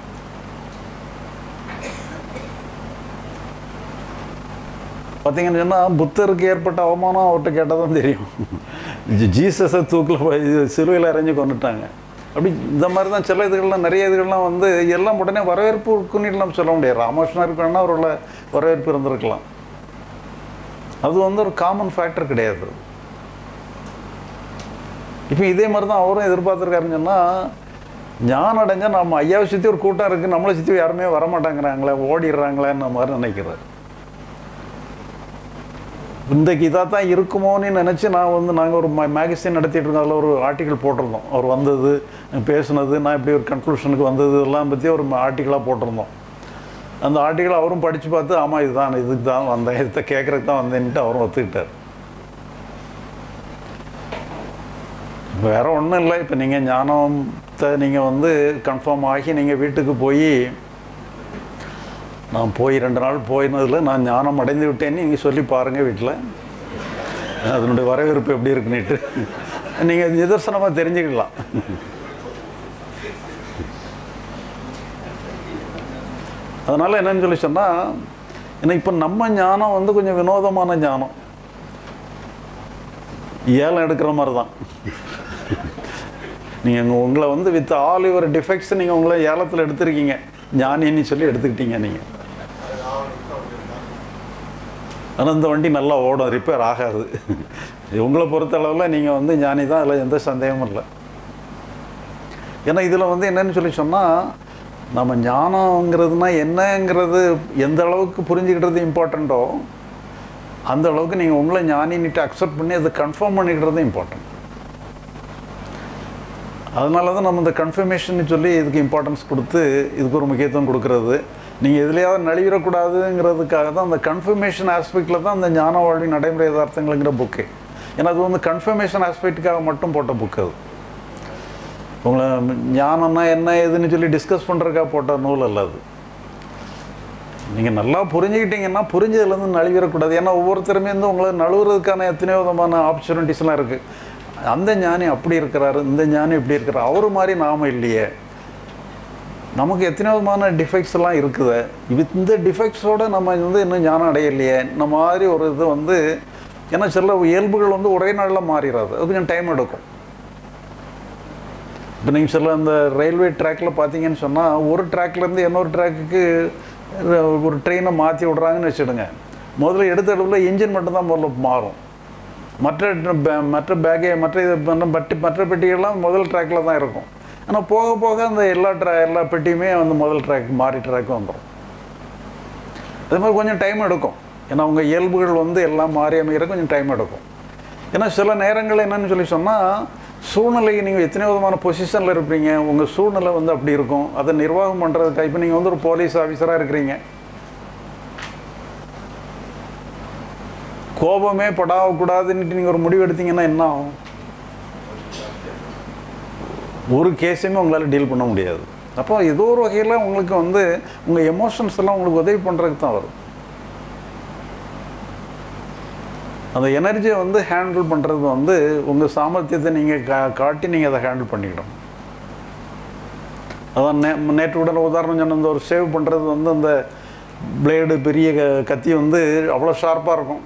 A: பார்த்தீங்கன்னு சொன்னால் புத்தருக்கு ஏற்பட்ட அவமானம் அவர்கிட்ட கேட்டால் தான் தெரியும் ஜீ- ஜீசஸை தூக்கில் போய் சிலுவையில் இறங்கி கொண்டுட்டாங்க அப்படி இந்த மாதிரி தான் சில இதுகள்லாம் நிறைய இதுகள்லாம் வந்து எல்லாம் உடனே வரவேற்பு இருக்குன்னு நம்ம சொல்ல முடியாது ராமகிருஷ்ணருக்கு வேணால் அவரோட வரவேற்பு இருந்திருக்கலாம் அது வந்து ஒரு காமன் ஃபேக்டர் கிடையாது இப்போ இதே மாதிரி தான் அவரும் எதிர்பார்த்துருக்காருன்னு சொன்னால் ஞானம் அடைஞ்சால் நம்ம ஐயாவை சுற்றி ஒரு கூட்டம் இருக்குது நம்மளை சுற்றி யாருமே வரமாட்டாங்கிறாங்களே ஓடிடுறாங்களேன்னு மாதிரி நினைக்கிறார் இன்றைக்கு இதாக தான் இருக்குமோன்னு நினச்சி நான் வந்து நாங்கள் ஒரு மேகசின் நடத்திட்டு இருக்கோம் அதில் ஒரு ஆர்டிக்கல் போட்டிருந்தோம் அவர் வந்தது பேசுனது நான் இப்படி ஒரு கன்க்ளூஷனுக்கு வந்தது இதெல்லாம் பற்றி ஒரு ஆர்டிக்கலாக போட்டிருந்தோம் அந்த ஆர்டிக்கல் அவரும் படித்து பார்த்து ஆமாம் இதுதான் இதுக்கு தான் வந்தேன் இதை கேட்குறதுக்கு தான் வந்தேன்ட்டு அவரும் ஒத்துக்கிட்டார் வேற ஒன்றும் இல்லை இப்போ நீங்கள் ஞானத்தை நீங்கள் வந்து கன்ஃபார்ம் ஆகி நீங்கள் வீட்டுக்கு போய் நான் போய் ரெண்டு நாள் போயினதில் நான் ஞானம் அடைந்து விட்டேன்னு நீங்கள் சொல்லி பாருங்கள் வீட்டில் அதனுடைய வரவேற்பு எப்படி இருக்குன்னுட்டு நீங்கள் நிதர்சனமாக தெரிஞ்சுக்கலாம் அதனால் என்னன்னு சொல்லி சொன்னால் ஏன்னா இப்போ நம்ம ஞானம் வந்து கொஞ்சம் வினோதமான ஞானம் ஏலம் எடுக்கிற மாதிரி தான் நீங்கள் உங்களை வந்து வித் ஆல் யுவர் டிஃபெக்ட்ஸ் நீங்கள் உங்களை ஏலத்தில் எடுத்திருக்கீங்க ஞானின்னு சொல்லி எடுத்துக்கிட்டீங்க நீங்கள் ஆனால் இந்த வண்டி நல்லா ஓடும் ரிப்பேர் ஆகாது உங்களை பொறுத்தளவில் நீங்கள் வந்து ஞானி தான் அதில் எந்த சந்தேகமும் இல்லை ஏன்னா இதில் வந்து என்னன்னு சொல்லி சொன்னால் நம்ம ஞானங்கிறதுனா என்னங்கிறது எந்த அளவுக்கு புரிஞ்சுக்கிட்டது இம்பார்ட்டண்ட்டோ அந்த அளவுக்கு நீங்கள் உங்களை ஞானின்னுட்டு அக்செப்ட் பண்ணி அதை கன்ஃபார்ம் பண்ணிக்கிறது இம்பார்ட்டன்ட் அதனால தான் நம்ம இந்த கன்ஃபர்மேஷன் சொல்லி இதுக்கு இம்பார்ட்டன்ஸ் கொடுத்து இதுக்கு ஒரு முக்கியத்துவம் கொடுக்கறது நீங்கள் எதுலையாவது நழுவிடக்கூடாதுங்கிறதுக்காக தான் அந்த கன்ஃபர்மேஷன் ஆஸ்பெக்டில் தான் அந்த ஞான வாழ்வின் நடைமுறை யதார்த்தங்கள்ங்கிற புக்கு ஏன்னா அது வந்து கன்ஃபர்மேஷன் ஆஸ்பெக்ட்டுக்காக மட்டும் போட்ட புக் அது உங்களை ஞானம்னா என்ன ஏதுன்னு சொல்லி டிஸ்கஸ் பண்ணுறதுக்காக போட்ட நூல் அல்ல அது நீங்கள் நல்லா புரிஞ்சுக்கிட்டீங்கன்னா புரிஞ்சதுலேருந்து நழுவிடக்கூடாது ஏன்னா ஒவ்வொருத்தருமே வந்து உங்களை நழுவுறதுக்கான எத்தனையோ விதமான ஆப்பர்ச்சுனிட்டிஸ்லாம் இருக்குது அந்த ஞானி அப்படி இருக்கிறாரு இந்த ஞானி இப்படி இருக்கிறார் அவர் மாதிரி நாம இல்லையே நமக்கு எத்தனை விதமான டிஃபெக்ட்ஸ் எல்லாம் இருக்குது இது இந்த டிஃபெக்ட்ஸோட நம்ம வந்து இன்னும் ஞானம் அடையலையே இந்த மாதிரி ஒரு இது வந்து ஏன்னா சில இயல்புகள் வந்து ஒரே நாளில் மாறிடாது அது கொஞ்சம் டைம் எடுக்கும் இப்போ நீங்கள் சில அந்த ரயில்வே ட்ராக்கில் பார்த்தீங்கன்னு சொன்னால் ஒரு ட்ராக்லேருந்து இன்னொரு ட்ராக்குக்கு ஒரு ட்ரெயினை மாற்றி விட்றாங்கன்னு வச்சுடுங்க முதல்ல எடுத்த இடத்துல இன்ஜின் மட்டும்தான் முதல்ல மாறும் மற்ற பே- மற்ற பேக்கே மற்ற இது பண்ண பட்டி மற்ற பெட்டிகள்லாம் முதல் ட்ராக்கில் தான் இருக்கும் ஆனால் போக போக அந்த எல்லா ட்ரா எல்லா பெட்டியுமே வந்து முதல் ட்ராக் மாறி ட்ராக் வந்துடும் அது மாதிரி கொஞ்சம் டைம் எடுக்கும் ஏன்னா அவங்க இயல்புகள் வந்து எல்லாம் மாறி அமைகிற கொஞ்சம் டைம் எடுக்கும் ஏன்னா சில நேரங்கள் என்னன்னு சொல்லி சொன்னால் சூழ்நிலைக்கு நீங்கள் எத்தனை விதமான பொசிஷனில் இருப்பீங்க உங்கள் சூழ்நிலை வந்து அப்படி இருக்கும் அதை நிர்வாகம் பண்ணுறதுக்கு இப்போ நீங்கள் வந்து ஒரு போலீஸ் ஆஃபீஸராக இருக்கிறீங்க கோபமே படாகக்கூடாதுன்னுட்டு நீங்கள் ஒரு முடிவு எடுத்தீங்கன்னா என்ன ஆகும் ஒரு கேஸையுமே உங்களால் டீல் பண்ண முடியாது அப்போ ஏதோ ஒரு வகையில் உங்களுக்கு வந்து உங்கள் எமோஷன்ஸ் எல்லாம் உங்களுக்கு உதவி பண்ணுறதுக்கு தான் வரும் அந்த எனர்ஜியை வந்து ஹேண்டில் பண்ணுறது வந்து உங்கள் சாமர்த்தியத்தை நீங்கள் கா காட்டி நீங்கள் அதை ஹேண்டில் பண்ணிக்கணும் அதான் நே நேற்று உடனே உதாரணம் சொன்ன இந்த ஒரு சேவ் பண்ணுறது வந்து அந்த பிளேடு பெரிய க கத்தி வந்து அவ்வளோ ஷார்ப்பாக இருக்கும்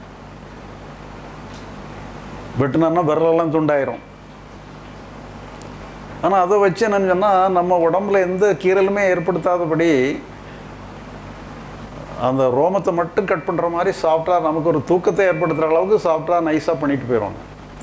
A: வெட்டினா விரலெல்லாம் துண்டாயிரும் ஆனால் அதை வச்சு என்னன்னு சொன்னால் நம்ம உடம்புல எந்த கீறலுமே ஏற்படுத்தாதபடி அந்த ரோமத்தை மட்டும் கட் பண்ணுற மாதிரி சாஃப்டாக நமக்கு ஒரு தூக்கத்தை ஏற்படுத்துகிற அளவுக்கு சாஃப்டாக நைஸாக பண்ணிட்டு போயிடுவாங்க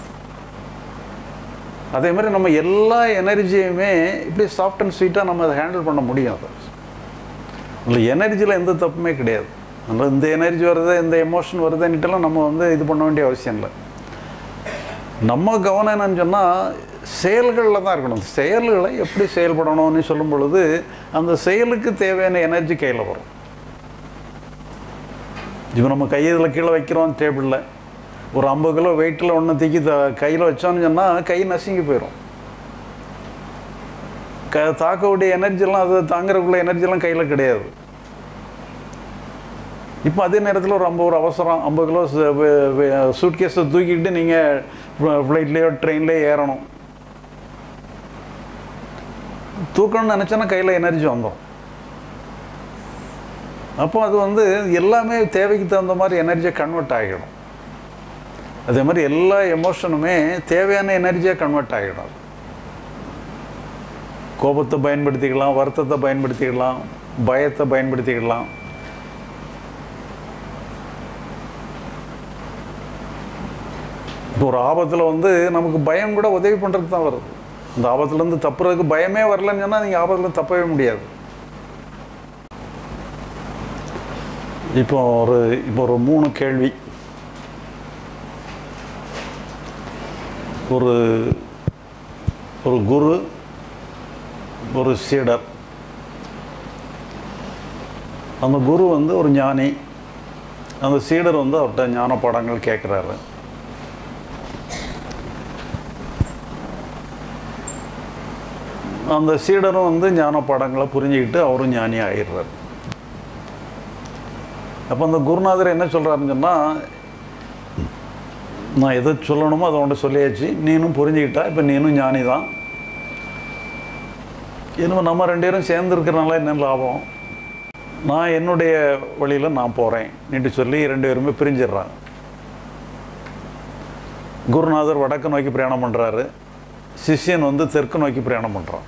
A: அதே மாதிரி நம்ம எல்லா எனர்ஜியுமே இப்படி சாஃப்ட் அண்ட் ஸ்வீட்டாக நம்ம அதை ஹேண்டில் பண்ண முடியும் அதை அதில் எனர்ஜியில் எந்த தப்புமே கிடையாது நம்ம இந்த எனர்ஜி வருது இந்த எமோஷன் வருதுன்னுட்டுலாம் நம்ம வந்து இது பண்ண வேண்டிய அவசியம் இல்லை நம்ம கவனம் என்னன்னு சொன்னால் செயல்களில் தான் இருக்கணும் செயல்களை எப்படி செயல்படணும்னு சொல்லும் பொழுது அந்த செயலுக்கு தேவையான எனர்ஜி கையில் வரும் இப்போ நம்ம கை இதில் கீழே வைக்கிறோம் டேபிளில் ஒரு ஐம்பது கிலோ வெயிட்டில் ஒன்று தூக்கி த கையில் வச்சோம்னு சொன்னால் கை நசுங்கி போயிடும் க தாக்கக்கூடிய எனர்ஜிலாம் அது தாங்குறதுக்குள்ள எனர்ஜிலாம் கையில் கிடையாது இப்போ அதே நேரத்தில் ஒரு ஐம்பது ஒரு அவசரம் ஐம்பது கிலோ சூட் கேஸை தூக்கிட்டு நீங்கள் ஃப்ளைட்லேயோ ட்ரெயின்லேயோ ஏறணும் தூக்கணும்னு நினச்சோன்னா கையில் எனர்ஜி வந்துடும் அப்போ அது வந்து எல்லாமே தேவைக்கு தகுந்த மாதிரி எனர்ஜியை கன்வெர்ட் ஆகிடும் அதே மாதிரி எல்லா எமோஷனுமே தேவையான எனர்ஜியாக கன்வெர்ட் ஆகிடும் கோபத்தை பயன்படுத்திக்கலாம் வருத்தத்தை பயன்படுத்திக்கலாம் பயத்தை பயன்படுத்திக்கலாம் இப்போ ஒரு ஆபத்தில் வந்து நமக்கு பயம் கூட உதவி பண்ணுறதுக்கு தான் வருது இந்த ஆபத்துலேருந்து தப்புறதுக்கு பயமே வரலன்னு சொன்னால் நீங்கள் ஆபத்துலேருந்து தப்பவே முடியாது இப்போ ஒரு இப்போ ஒரு மூணு கேள்வி ஒரு ஒரு குரு ஒரு சீடர் அந்த குரு வந்து ஒரு ஞானி அந்த சீடர் வந்து அவர்கிட்ட ஞான பாடங்கள் கேட்குறாரு அந்த சீடரும் வந்து ஞான பாடங்களை புரிஞ்சுக்கிட்டு அவரும் ஞானி ஆயிடுறாரு அப்போ அந்த குருநாதர் என்ன சொல்கிறாருன்னு சொன்னால் நான் எதை சொல்லணுமோ அதை உன்ட்ட சொல்லியாச்சு நீனும் புரிஞ்சுக்கிட்டா இப்போ நீனும் ஞானி தான் இன்னும் நம்ம ரெண்டு பேரும் சேர்ந்து இருக்கிறனால என்ன லாபம் நான் என்னுடைய வழியில் நான் போகிறேன் நீட்டு சொல்லி ரெண்டு பேருமே பிரிஞ்சிடுறாங்க குருநாதர் வடக்கு நோக்கி பிரயாணம் பண்ணுறாரு சிஷ்யன் வந்து தெற்கு நோக்கி பிரயாணம் பண்ணுறான்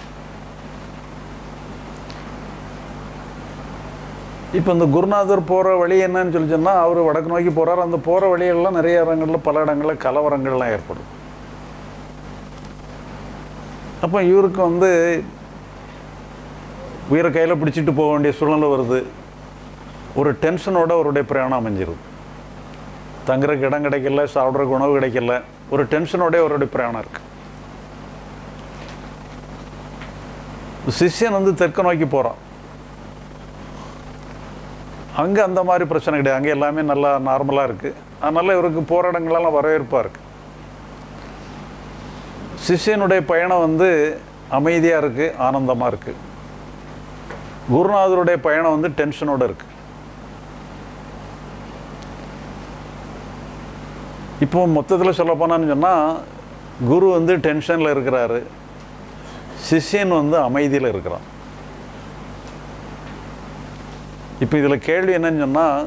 A: இப்போ இந்த குருநாதர் போகிற வழி என்னன்னு சொல்லி சொன்னால் அவர் வடக்கு நோக்கி போகிறார் அந்த போகிற வழியெல்லாம் நிறைய இடங்களில் பல இடங்களில் கலவரங்கள்லாம் ஏற்படும் அப்போ இவருக்கு வந்து உயிரை கையில் பிடிச்சிட்டு போக வேண்டிய சூழ்நிலை வருது ஒரு டென்ஷனோட அவருடைய பிரயாணம் அமைஞ்சிருது தங்குறதுக்கு இடம் கிடைக்கல சாப்பிட்றதுக்கு உணவு கிடைக்கல ஒரு டென்ஷனோட அவருடைய பிரயாணம் இருக்கு சிஷ்யன் வந்து தெற்கு நோக்கி போகிறான் அங்கே அந்த மாதிரி பிரச்சனை கிடையாது அங்கே எல்லாமே நல்லா நார்மலாக இருக்குது அதனால் இவருக்கு போகிற இடங்களெல்லாம் வரவேற்பாக இருக்குது சிஷ்யனுடைய பயணம் வந்து அமைதியாக இருக்குது ஆனந்தமாக இருக்குது குருநாதருடைய பயணம் வந்து டென்ஷனோடு இருக்குது இப்போ மொத்தத்தில் சொல்ல போனான்னு சொன்னால் குரு வந்து டென்ஷனில் இருக்கிறாரு சிஷ்யன் வந்து அமைதியில் இருக்கிறான் இப்போ இதில் கேள்வி என்னன்னு சொன்னால்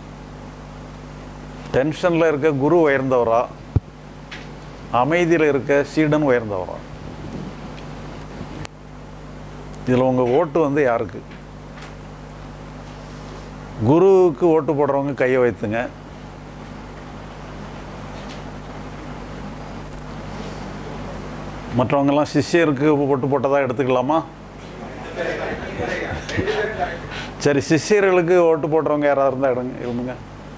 A: டென்ஷனில் இருக்க குரு உயர்ந்தவரா அமைதியில் இருக்க சீடன் உயர்ந்தவரா இதில் உங்கள் ஓட்டு வந்து யாருக்கு குருவுக்கு ஓட்டு போடுறவங்க கையை வைத்துங்க மற்றவங்கெல்லாம் சிஷ்யருக்கு ஓட்டு போட்டதா எடுத்துக்கலாமா சரி சிஷ்யர்களுக்கு ஓட்டு போடுறவங்க யாராவது இருந்தால் எடுங்க இருந்துங்க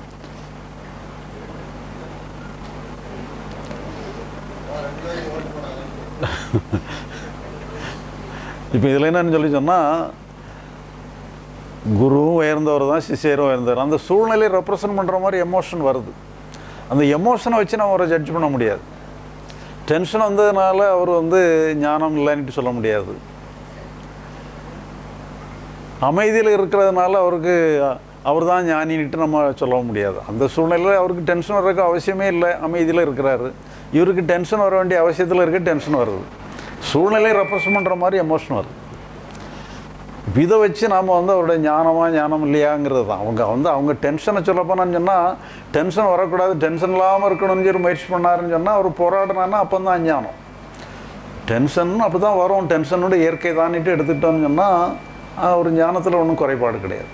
A: இப்போ இதில் என்னன்னு சொல்லி சொன்னால் குருவும் உயர்ந்தவர் தான் சிஷ்யரும் உயர்ந்தவர் அந்த சூழ்நிலையை ரெப்ரசன்ட் பண்ணுற மாதிரி எமோஷன் வருது அந்த எமோஷனை வச்சு நம்ம அவரை ஜட்ஜ் பண்ண முடியாது டென்ஷன் வந்ததுனால அவர் வந்து ஞானம் இல்லைன்ட்டு சொல்ல முடியாது அமைதியில் இருக்கிறதுனால அவருக்கு அவர் தான் ஞானின்ட்டு நம்ம சொல்ல முடியாது அந்த சூழ்நிலையில் அவருக்கு டென்ஷன் வர்றதுக்கு அவசியமே இல்லை அமைதியில் இருக்கிறாரு இவருக்கு டென்ஷன் வர வேண்டிய அவசியத்தில் இருக்க டென்ஷன் வருது சூழ்நிலையை ரெப்ரசன்ட் பண்ணுற மாதிரி எமோஷன் வருது இப்ப இதை வச்சு நாம் வந்து அவருடைய ஞானமா ஞானம் இல்லையாங்கிறது தான் அவங்க வந்து அவங்க டென்ஷனை சொல்ல போனான்னு சொன்னால் டென்ஷன் வரக்கூடாது டென்ஷன் இல்லாமல் இருக்கணும்னு சொல்லி முயற்சி பண்ணாருன்னு சொன்னால் அவர் போராடினான்னா அப்போ தான் அஞ்ஞானம் டென்ஷன் அப்படி தான் வரும் டென்ஷனோட இயற்கை தானிட்டு எடுத்துக்கிட்டோம்னு சொன்னால் ஒரு ஞானத்தில் ஒன்றும் குறைபாடு கிடையாது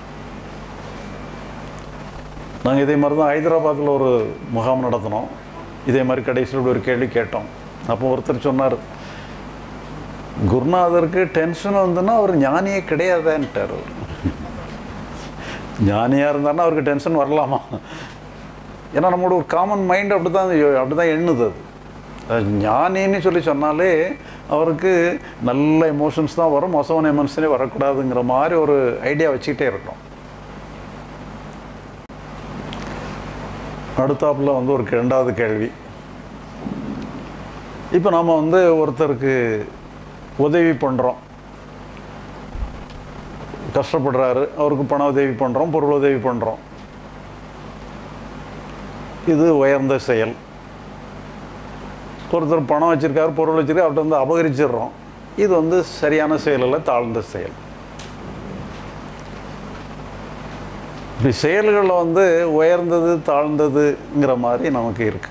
A: நாங்கள் இதே மாதிரி தான் ஹைதராபாத்தில் ஒரு முகாம் நடத்தினோம் இதே மாதிரி கடைசியில் இப்படி ஒரு கேள்வி கேட்டோம் அப்போ ஒருத்தர் சொன்னார் குருநாதருக்கு டென்ஷன் வந்துன்னா அவர் ஞானியே கிடையாதுன்ட்டார் அவர் ஞானியாக இருந்தாருன்னா அவருக்கு டென்ஷன் வரலாமா ஏன்னா நம்மளோட ஒரு காமன் மைண்ட் அப்படி தான் அப்படி தான் எண்ணுது அது அது ஞானின்னு சொல்லி சொன்னாலே அவருக்கு நல்ல எமோஷன்ஸ் தான் வரும் மோசமான எமோஷனே வரக்கூடாதுங்கிற மாதிரி ஒரு ஐடியா வச்சுக்கிட்டே இருக்கணும் அடுத்தாப்புல வந்து ஒரு ரெண்டாவது கேள்வி இப்போ நாம் வந்து ஒருத்தருக்கு உதவி பண்ணுறோம் கஷ்டப்படுறாரு அவருக்கு பண உதவி பண்ணுறோம் பொருள் உதவி பண்ணுறோம் இது உயர்ந்த செயல் ஒருத்தர் பணம் வச்சுருக்காரு பொருள் வச்சுருக்காரு அவர்கிட்ட வந்து அபகரிச்சிடுறோம் இது வந்து சரியான செயல் இல்லை தாழ்ந்த செயல் இப்படி செயல்களில் வந்து உயர்ந்தது தாழ்ந்ததுங்கிற மாதிரி நமக்கு இருக்கு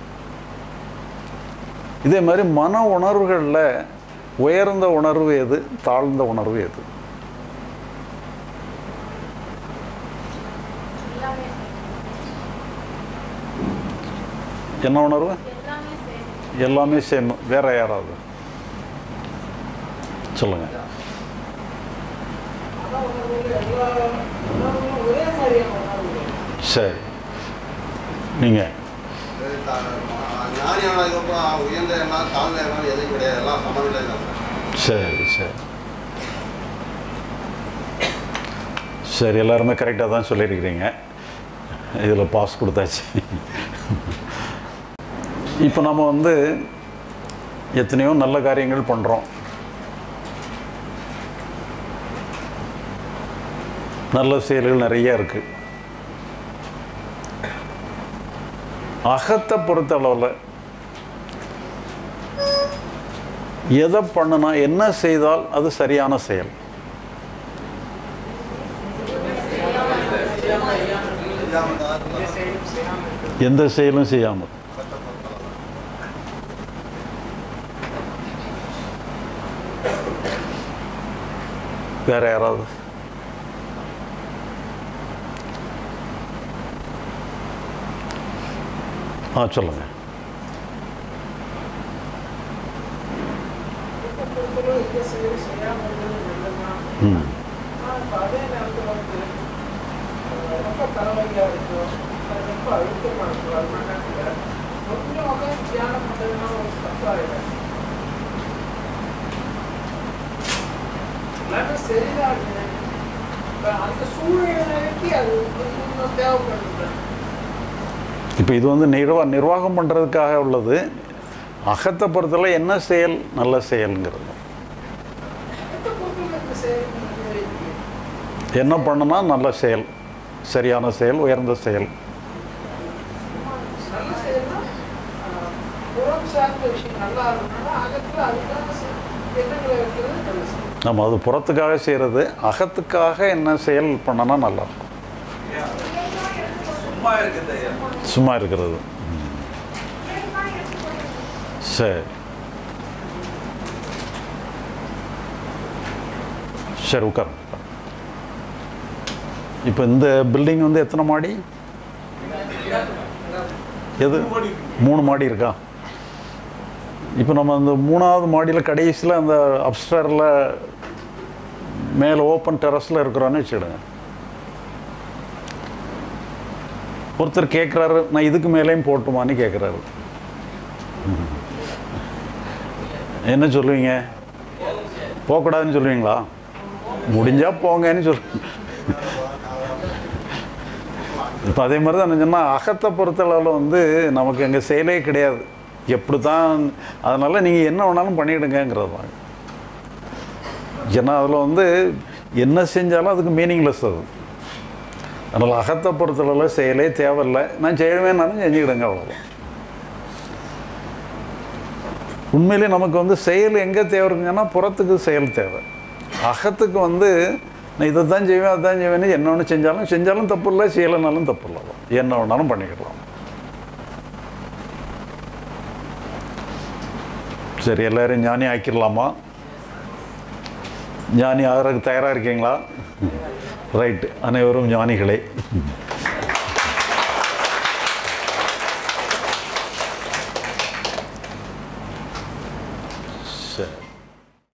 A: இதே மாதிரி மன உணர்வுகளில் உயர்ந்த உணர்வு எது தாழ்ந்த உணர்வு எது என்ன உணர்வு எல்லாமே சேம் வேற யாராவது சொல்லுங்க சரி நீங்க
B: ஞானியானதுக்கப்புறம் உயர்ந்த எண்ணம் தாழ்ந்த எண்ணம் எதுவும் கிடையாது எல்லாம் சமநிலை தான்
A: சரி சரி சரி எல்லாருமே கரெக்டாக தான் சொல்லியிருக்கிறீங்க இதில் பாஸ் கொடுத்தாச்சு இப்போ நம்ம வந்து எத்தனையோ நல்ல காரியங்கள் பண்ணுறோம் நல்ல செயல்கள் நிறைய இருக்குது அகத்தை பொறுத்தளவில் எதை பண்ணுனா என்ன செய்தால் அது சரியான செயல் எந்த செயலும் செய்யாமல் வேற யாராவது ஆ சொல்லுங்க ம் இப்போ இது வந்து நிர்வா நிர்வாகம் பண்ணுறதுக்காக உள்ளது அகத்தை பொறுத்தவரை என்ன செயல் நல்ல செயல்ங்கிறது என்ன பண்ணுனா நல்ல செயல் சரியான செயல் உயர்ந்த செயல் நம்ம அது புறத்துக்காக செய்கிறது அகத்துக்காக என்ன செயல் பண்ணனா நல்லா இருக்கும் சும்மா இருக்கிறது ம். சரி சரி உட்கார் இப்போ இந்த பில்டிங் வந்து எத்தனை மாடி எது மூணு மாடி இருக்கா இப்போ நம்ம அந்த மூணாவது மாடியில் கடைசியில் அந்த அப்ஸ்டரில் மேலே ஓப்பன் டெரஸில் இருக்கிறோன்னு வச்சுக்கிடுங்க ஒருத்தர் கேட்குறாரு நான் இதுக்கு மேலேயும் போட்டுமான்னு கேட்குறாரு என்ன சொல்லுவீங்க போகக்கூடாதுன்னு சொல்லுவீங்களா முடிஞ்சா போங்கன்னு சொல்லுங்க இப்போ அதே மாதிரி தான் சொன்னால் அகத்தை பொறுத்தளவில் வந்து நமக்கு எங்கே செயலே கிடையாது எப்படி தான் அதனால் நீங்கள் என்ன வேணாலும் பண்ணிவிடுங்கிறது தான் ஏன்னா அதில் வந்து என்ன செஞ்சாலும் அதுக்கு மீனிங்லெஸ் அது அதனால் அகத்தை பொறுத்தளவில் செயலே தேவையில்லை நான் செய்யவேனாலும் செஞ்சுக்கிடுங்க அவ்வளோதான் உண்மையிலே நமக்கு வந்து செயல் எங்கே தேவை இருக்குங்கன்னா புறத்துக்கு செயல் தேவை அகத்துக்கு வந்து நான் இதை தான் செய்வேன் அதை தான் செய்வேன்னு என்ன ஒன்று செஞ்சாலும் செஞ்சாலும் தப்பு இல்லை செய்யலைனாலும் தப்பு இல்லை தான். என்ன வேணாலும் பண்ணிக்கலாம் சரி எல்லாரும் ஞானி ஆக்கிடலாமா ஞானி ஆகிறதுக்கு தயாராக இருக்கீங்களா ரைட்டு அனைவரும் ஞானிகளே